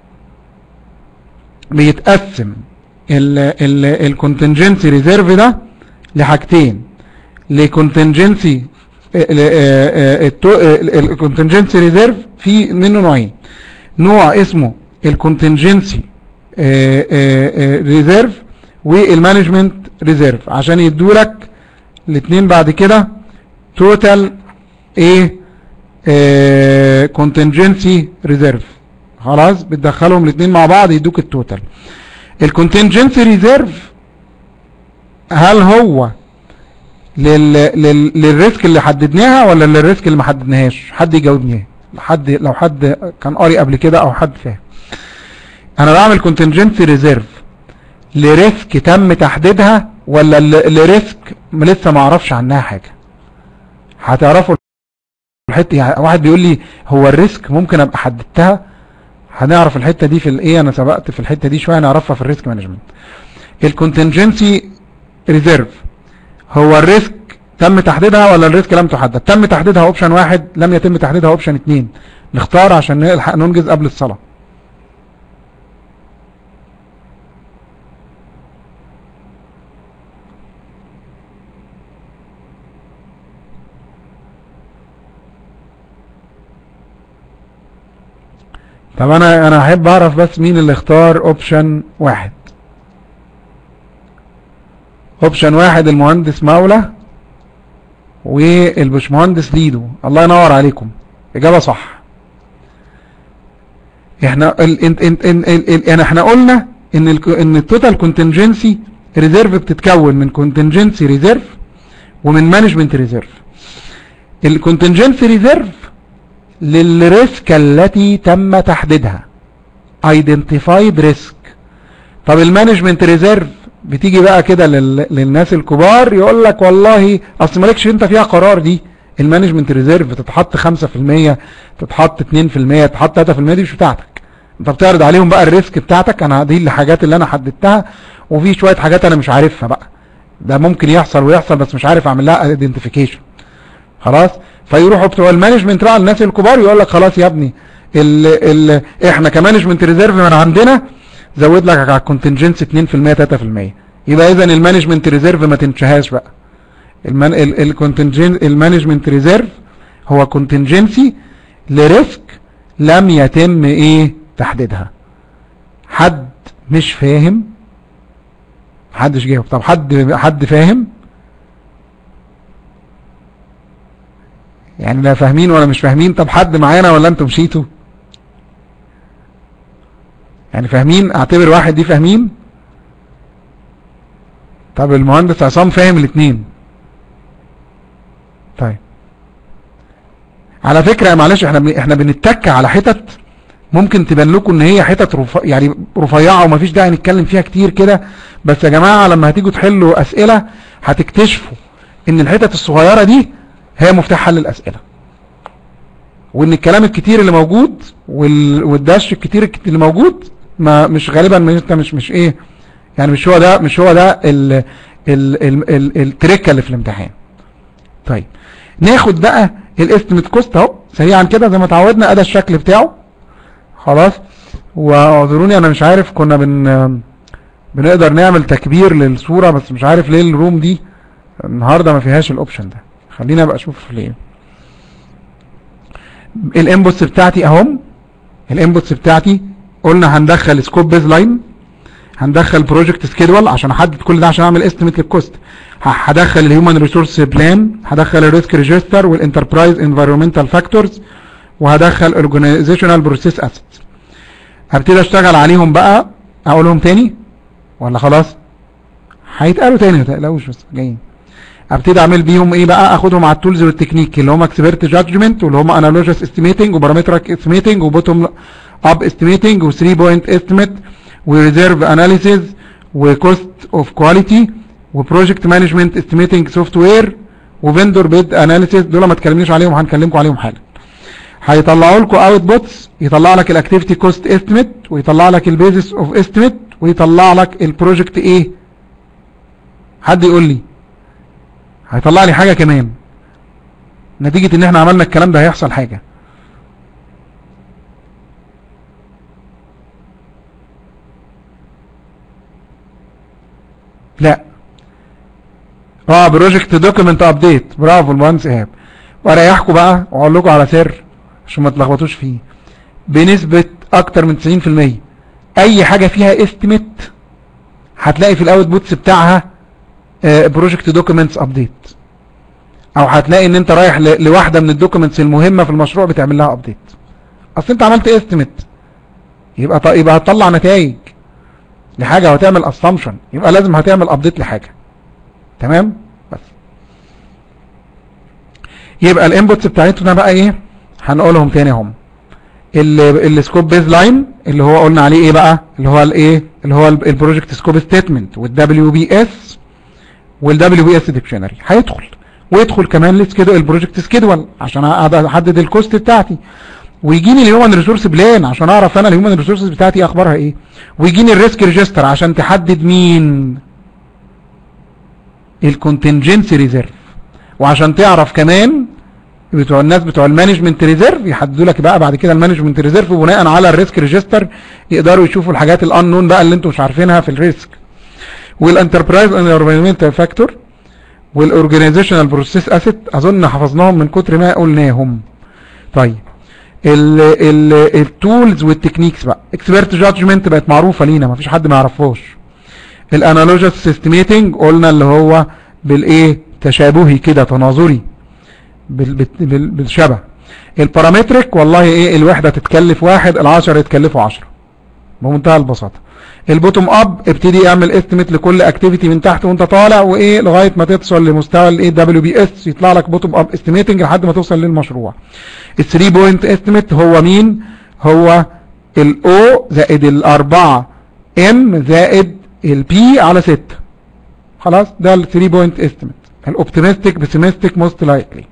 بيتقسم الكونتنجنسي ريزيرف ده لحاجتين لكونتنجنسي الكونتنجنسي ريزيرف في منه نوعين نوع اسمه الكونتنجنسي ريزيرف والمانجمنت ريزيرف عشان يدولك الاثنين بعد كده توتال ايه كونتنجنسي ريزيرف خلاص بتدخلهم الاثنين مع بعض يدوك التوتال الكونتنجنسي ريزيرف هل هو لل... لل... للريسك اللي حددناها ولا للريسك اللي ما حددناهاش حد يجاوبني حد لو حد كان قاري قبل كده او حد فاهم انا بعمل كونتنجنسي ريزيرف لريسك تم تحديدها ولا لريسك لسه ما اعرفش عنها حاجه هتعرفوا الحته يعني واحد بيقول لي هو الريسك ممكن ابقى حددتها هنعرف الحته دي في الايه انا سبقت في الحته دي شويه نعرفها في الريسك مانجمنت الكونتنجنسي ريزيرف هو الريسك تم تحديدها ولا الريسك لم تحدد تم تحديدها اوبشن واحد لم يتم تحديدها اوبشن اتنين نختار عشان نلحق ننجز قبل الصلاه طب انا انا احب اعرف بس مين اللي اختار اوبشن واحد اوبشن واحد المهندس مولى والبشمهندس ليدو الله ينور عليكم اجابة صح احنا ال ال ال ال ال ال احنا قلنا ان ال ان التوتال كونتنجنسي ريزيرف بتتكون من كونتنجنسي ريزيرف ومن مانجمنت ريزيرف الكونتنجنسي ريزيرف للريسك التي تم تحديدها identified risk طب المانجمنت ريزيرف بتيجي بقى كده لل... للناس الكبار يقول لك والله اصل مالكش انت فيها قرار دي المانجمنت ريزيرف تتحط 5% تتحط 2% تتحط 3% دي مش بتاعتك انت بتعرض عليهم بقى الريسك بتاعتك انا دي الحاجات اللي انا حددتها وفي شويه حاجات انا مش عارفها بقى ده ممكن يحصل ويحصل بس مش عارف اعمل لها ايدنتيفيكيشن خلاص فيروحوا بتوع المانجمنت بقى الناس الكبار يقول لك خلاص يا ابني ال ال احنا كمانجمنت ريزيرف من عندنا زود لك على الكونتنجنس 2% 3% يبقى اذا المانجمنت ريزيرف ما تنشهاش بقى الكونتنجنس المانجمنت ريزيرف هو كونتنجنسي لريسك لم يتم ايه تحديدها حد مش فاهم محدش جاوب طب حد حد فاهم يعني لا فاهمين ولا مش فاهمين طب حد معانا ولا انتم مشيتوا يعني فاهمين اعتبر واحد دي فاهمين طب المهندس عصام فاهم الاثنين طيب على فكرة معلش احنا بن... احنا بنتك على حتت ممكن تبان لكم ان هي حتت رف... يعني رفيعة ومفيش داعي نتكلم فيها كتير كده بس يا جماعة لما هتيجوا تحلوا اسئلة هتكتشفوا ان الحتت الصغيرة دي هي مفتاح حل الاسئلة وان الكلام الكتير اللي موجود وال... والدش الكتير اللي موجود ما مش غالبا ما انت مش مش ايه يعني مش هو ده مش هو ده ال ال ال ال التريكه اللي في الامتحان طيب ناخد بقى الاستيميت كوست اهو سريعا كده زي ما اتعودنا ادي الشكل بتاعه خلاص واعذروني انا مش عارف كنا بن بنقدر نعمل تكبير للصوره بس مش عارف ليه الروم دي النهارده ما فيهاش الاوبشن ده خلينا ابقى اشوف ليه الانبوتس بتاعتي اهم الانبوتس بتاعتي قلنا هندخل سكوب بيز لاين هندخل بروجكت سكيدول عشان احدد كل ده عشان اعمل استيميت للكوست هدخل الهيومن ريسورس بلان هدخل الريسك ريجستر والانتربرايز انفيرمنتال فاكتورز وهدخل اورجانيزيشنال بروسيس اسيتس هبتدي اشتغل عليهم بقى اقولهم تاني ولا خلاص هيتقالوا تاني ما تقلقوش بس جايين ابتدي اعمل بيهم ايه بقى اخدهم على التولز والتكنيك اللي هم اكسبيرت جادجمنت واللي هم انالوجيس استيميتنج وبارامترك استيميتنج وبوتوم اب استيميتنج و3 بوينت استيميت وريزيرف اناليسيز وكوست اوف كواليتي وبروجكت مانجمنت استيميتنج سوفت وير وفندور بيد اناليسيز دول ما تكلمنيش عليهم هنكلمكم عليهم حالا هيطلعوا لكم اوت بوتس يطلع لك الاكتيفيتي كوست استيميت ويطلع لك البيزس اوف استيميت ويطلع لك البروجكت ايه حد يقول لي هيطلع لي حاجة كمان نتيجة ان احنا عملنا الكلام ده هيحصل حاجة لا اه بروجكت دوكيمنت ابديت برافو المهندس ايهاب واريحكم بقى واقول لكم على سر عشان ما تلخبطوش فيه بنسبة اكتر من 90% اي حاجة فيها استيميت هتلاقي في الاوت بوتس بتاعها بروجكت دوكيومنتس ابديت او هتلاقي ان انت رايح لواحده من الدوكيومنتس المهمه في المشروع بتعمل لها ابديت اصل انت عملت استيميت يبقى ط... يبقى هتطلع نتائج لحاجه وهتعمل اسامبشن يبقى لازم هتعمل ابديت لحاجه تمام بس يبقى الانبوتس بتاعتنا بقى ايه هنقولهم تاني هم السكوب بيز لاين اللي هو قلنا عليه ايه بقى اللي هو الايه اللي هو البروجكت سكوب ستيتمنت والدبليو بي اس والدبليو بي اس ديكشنري هيدخل ويدخل كمان السكيدول البروجكت سكيدول عشان احدد الكوست بتاعتي ويجيني الهيومن ريسورس بلان عشان اعرف انا الهيومن ريسورسز بتاعتي اخبارها ايه ويجيني الريسك ريجستر عشان تحدد مين الكونتنجنسي ريزيرف وعشان تعرف كمان بتوع الناس بتوع المانجمنت ريزيرف يحددوا لك بقى بعد كده المانجمنت ريزيرف بناء على الريسك ريجستر يقدروا يشوفوا الحاجات الانون بقى اللي انتم مش عارفينها في الريسك والانتربرايز انفيرمنتال فاكتور والاورجانيزيشنال بروسيس اسيت اظن حفظناهم من كتر ما قلناهم طيب التولز والتكنيكس بقى اكسبيرت جادجمنت بقت معروفه لينا مفيش حد ما يعرفهاش الانالوجيس استيميتنج قلنا اللي هو بالايه تشابهي كده تناظري بال- بال- بالشبه البارامتريك والله ايه الوحده تتكلف واحد العشرة يتكلفوا عشرة بمنتهى البساطه البوتوم اب ابتدي اعمل استيميت لكل اكتيفيتي من تحت وانت طالع وايه لغايه ما توصل لمستوى الايه دبليو بي اس يطلع لك بوتوم اب استيميتنج لحد ما توصل للمشروع ال 3 بوينت استيميت هو مين هو الاو زائد الاربعه ام زائد البي على 6 خلاص ده ال 3 بوينت استيميت الاوبتيمستيك بيسيمستيك موست لايكلي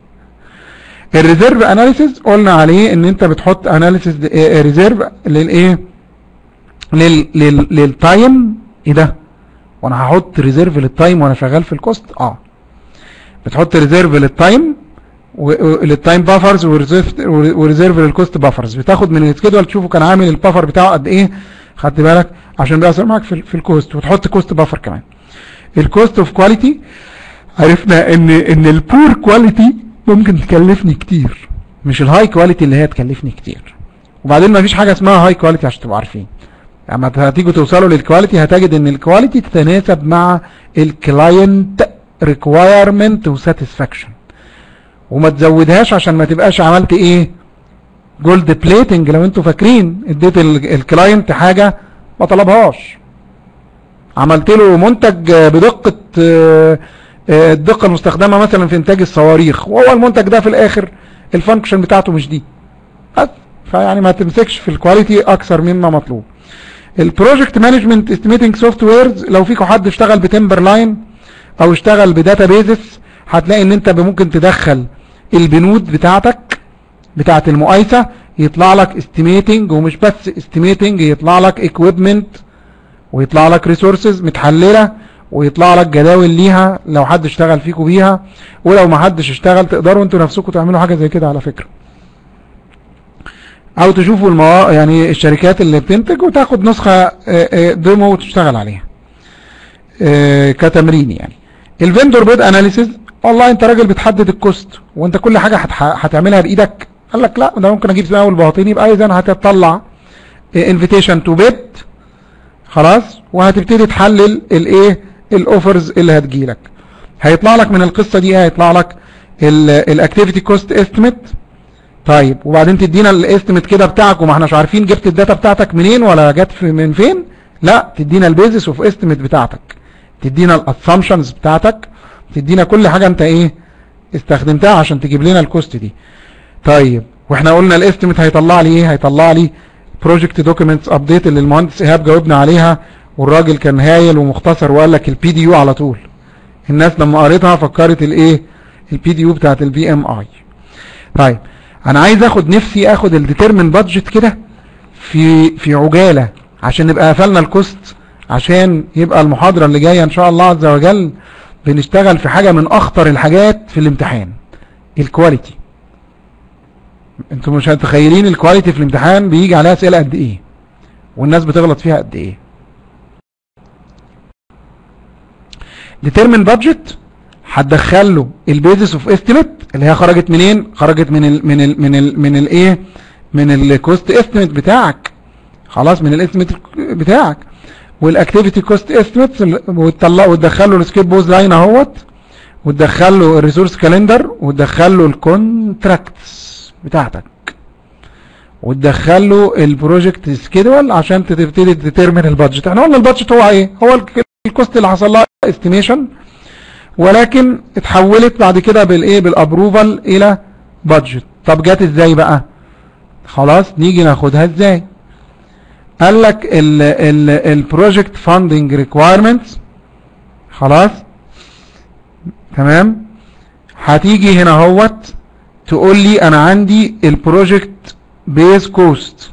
الريزيرف اناليسيس قلنا عليه ان انت بتحط اناليسيس ريزيرف للايه لل لل للتايم ايه ده وانا هحط ريزيرف للتايم وانا شغال في الكوست اه بتحط ريزيرف للتايم للتايم بافرز وريزيرف للكوست بافرز بتاخد من السكيدول تشوفه كان عامل البافر بتاعه قد ايه خدت بالك عشان بيأثر معاك في, ال- في الكوست وتحط كوست بافر كمان الكوست اوف كواليتي عرفنا ان ان البور كواليتي ممكن تكلفني كتير مش الهاي كواليتي اللي هي تكلفني كتير وبعدين ما فيش حاجه اسمها هاي كواليتي عشان تبقوا عارفين لما هتيجوا توصلوا للكواليتي هتجد ان الكواليتي تتناسب مع الكلاينت ريكوايرمنت وساتسفاكشن وما تزودهاش عشان ما تبقاش عملت ايه جولد بليتنج لو انتوا فاكرين اديت ال- الكلاينت حاجه ما طلبهاش عملت له منتج بدقه آه، آه، الدقه المستخدمه مثلا في انتاج الصواريخ وهو المنتج ده في الاخر الفانكشن بتاعته مش دي بس فيعني ما تمسكش في الكواليتي اكثر مما مطلوب البروجكت مانجمنت استيميتنج سوفت ويرز لو فيكم حد اشتغل بتمبر لاين او اشتغل بداتا بيزس هتلاقي ان انت ممكن تدخل البنود بتاعتك بتاعت المقايسه يطلع لك استيميتنج ومش بس استيميتنج يطلع لك اكويبمنت ويطلع لك ريسورسز متحلله ويطلع لك جداول ليها لو حد اشتغل فيكم بيها ولو ما حدش اشتغل تقدروا انتوا نفسكم تعملوا حاجه زي كده على فكره او تشوفوا الموا... يعني الشركات اللي بتنتج وتاخد نسخه آه، آه، ديمو وتشتغل عليها آه، كتمرين يعني الفندور بيد اناليسيز والله انت راجل بتحدد الكوست وانت كل حاجه هتح... هتعملها بايدك قال لك لا ده ممكن اجيب سماوي الباطني يبقى اذا هتطلع انفيتيشن تو بيد خلاص وهتبتدي تحلل الايه الاوفرز اللي هتجيلك هيطلع لك من القصه دي ايه هيطلع لك الاكتيفيتي كوست استيميت طيب وبعدين تدينا الاستيميت كده بتاعك وما احناش عارفين جبت الداتا بتاعتك منين ولا جت في- من فين لا تدينا البيزس اوف استيميت بتاعتك تدينا الاسامبشنز بتاعتك تدينا كل حاجه انت ايه استخدمتها عشان تجيب لنا الكوست دي طيب واحنا قلنا الاستيميت هيطلع لي ايه هيطلع لي بروجكت دوكيومنتس ابديت اللي المهندس ايهاب جاوبنا عليها والراجل كان هايل ومختصر وقال لك البي دي يو على طول الناس لما قريتها فكرت الايه البي دي يو بتاعت البي ام اي طيب انا عايز اخد نفسي اخد الديترمن بادجت كده في في عجاله عشان نبقى قفلنا الكوست عشان يبقى المحاضره اللي جايه ان شاء الله عز وجل بنشتغل في حاجه من اخطر الحاجات في الامتحان الكواليتي انتوا مش متخيلين الكواليتي في الامتحان بيجي عليها اسئله قد ايه والناس بتغلط فيها قد ايه ديترمن بادجت هتدخل له البيزس اوف استيميت اللي هي خرجت منين خرجت من ال من ال من ال من الايه من الكوست استيميت بتاعك خلاص من الاستيميت بتاعك والاكتيفيتي كوست استيميتس وتطلع وتدخل له السكيب بوز لاين اهوت وتدخل له الريسورس كالندر وتدخل له الكونتراكتس بتاعتك وتدخل له البروجكت سكيدول عشان تبتدي تديترمن البادجت احنا قلنا البادجت هو ايه هو الك- الكوست اللي حصل لها استيميشن ولكن اتحولت بعد كده بالايه بالابروفال الى بادجت طب جت ازاي بقى خلاص نيجي ناخدها ازاي قال لك البروجكت فاندنج ريكوايرمنتس خلاص تمام هتيجي هنا اهوت تقول لي انا عندي البروجكت بيز كوست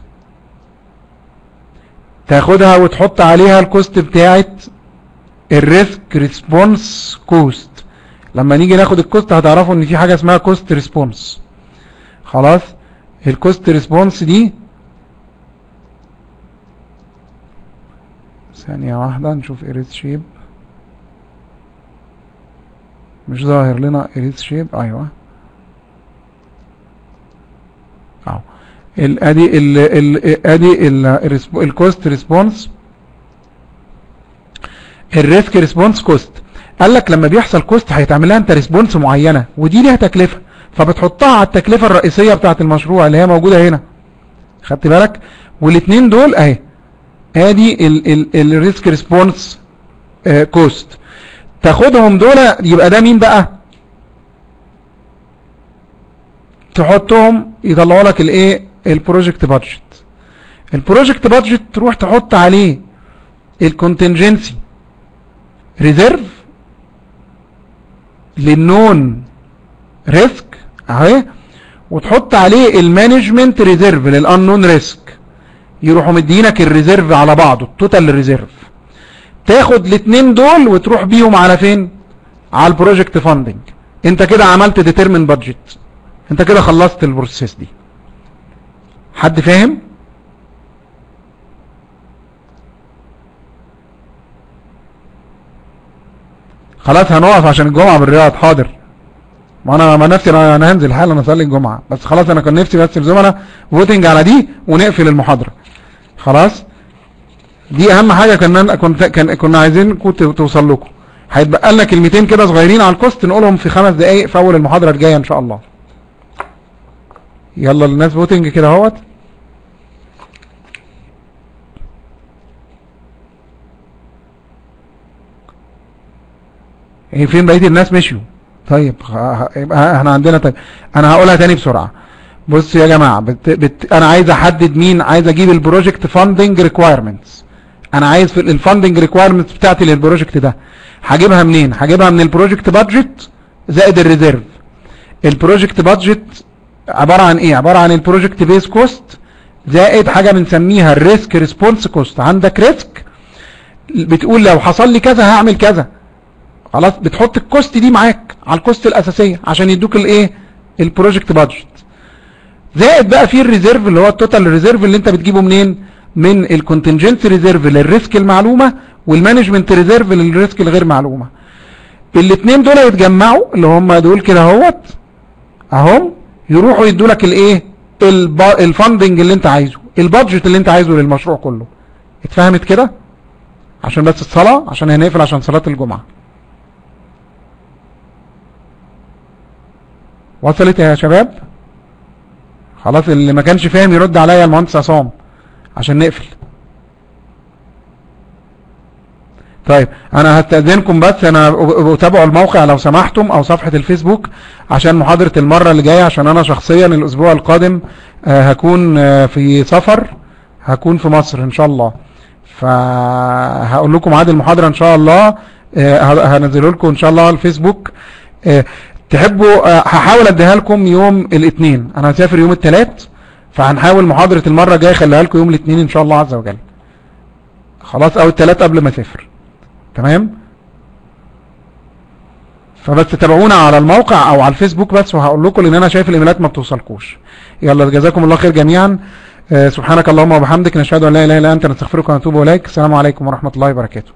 تاخدها وتحط عليها الكوست بتاعت الريسك ريسبونس كوست لما نيجي ناخد الكوست هتعرفوا ان في حاجة اسمها كوست ريسبونس خلاص الكوست ريسبونس دي ثانية واحدة نشوف اريز شيب مش ظاهر لنا اريز شيب ايوه اهو ال- ادي ال ال ادي الكوست ريسبونس الريسك ريسبونس كوست قال لك لما بيحصل كوست هيتعمل لها انت ريسبونس معينه ودي ليها تكلفه فبتحطها على التكلفه الرئيسيه بتاعه المشروع اللي هي موجوده هنا خدت بالك والاثنين دول اهي ادي الريسك ريسبونس كوست تاخدهم دول يبقى ده مين بقى تحطهم يطلعوا لك الايه البروجكت بادجت البروجكت بادجت تروح تحط عليه الكونتنجنسي ريزيرف للنون ريسك اهي وتحط عليه المانجمنت ريزيرف للانون ريسك يروحوا مدينك الريزيرف على بعضه التوتال ريزيرف تاخد الاثنين دول وتروح بيهم على فين على البروجكت فاندنج انت كده عملت ديترمين بادجت انت كده خلصت البروسيس دي حد فاهم خلاص هنقف عشان الجمعة بالرياض حاضر ما انا ما نفسي انا أنا هنزل حالا اصلي الجمعة بس خلاص انا كان نفسي بس الزملاء فوتنج على دي ونقفل المحاضرة خلاص دي اهم حاجة كنا كنت كان كنا عايزينكم تو- توصل لكم هيتبقى لنا كلمتين كده صغيرين على الكوست نقولهم في خمس دقايق في اول المحاضرة الجاية ان شاء الله يلا الناس فوتنج كده اهوت ايه فين بقيه الناس مشيوا طيب خ- ه- يبقى احنا عندنا طيب انا هقولها تاني بسرعه بص يا جماعه بت... بت... انا عايز احدد مين عايز اجيب البروجكت فاندنج ريكوايرمنتس انا عايز في الفاندنج ريكوايرمنتس بتاعتي للبروجكت ده هجيبها منين هجيبها من البروجكت بادجت زائد الريزيرف البروجكت بادجت عباره عن ايه عباره عن البروجكت بيس كوست زائد حاجه بنسميها الريسك ريسبونس كوست عندك ريسك بتقول لو حصل لي كذا هعمل كذا خلاص بتحط الكوست دي معاك على الكوست الاساسيه عشان يدوك الايه البروجكت بادجت زائد بقى في الريزيرف اللي هو التوتال ريزيرف اللي انت بتجيبه منين من الكونتنجنسي ريزيرف للريسك المعلومه والمانجمنت ريزيرف للريسك الغير معلومه الاثنين دول يتجمعوا اللي هم دول كده اهوت اهم يروحوا يدوا لك الايه الب- الفاندنج اللي انت عايزه البادجت اللي انت عايزه للمشروع كله اتفهمت كده عشان بس الصلاه عشان هنقفل عشان صلاه الجمعه وصلت يا شباب خلاص اللي ما كانش فاهم يرد عليا المهندس عصام عشان نقفل طيب انا هستأذنكم بس انا اتابعوا الموقع لو سمحتم او صفحة الفيسبوك عشان محاضرة المرة اللي جاية عشان انا شخصيا الاسبوع القادم آه، هكون آه، في سفر هكون في مصر ان شاء الله فهقول لكم ميعاد المحاضرة ان شاء الله آه، هنزله لكم ان شاء الله على الفيسبوك آه، تحبوا آه، هحاول اديها لكم يوم الاثنين انا هسافر يوم الثلاث فهنحاول محاضرة المرة الجاية اخليها لكم يوم الاثنين ان شاء الله عز وجل خلاص او الثلاث قبل ما اسافر تمام فبس تابعونا على الموقع او على الفيسبوك بس وهقول لكم لان انا شايف الايميلات ما بتوصلكوش يلا جزاكم الله خير جميعا آه، سبحانك اللهم وبحمدك نشهد ان لا اله الا انت نستغفرك ونتوب اليك السلام عليكم ورحمة الله وبركاته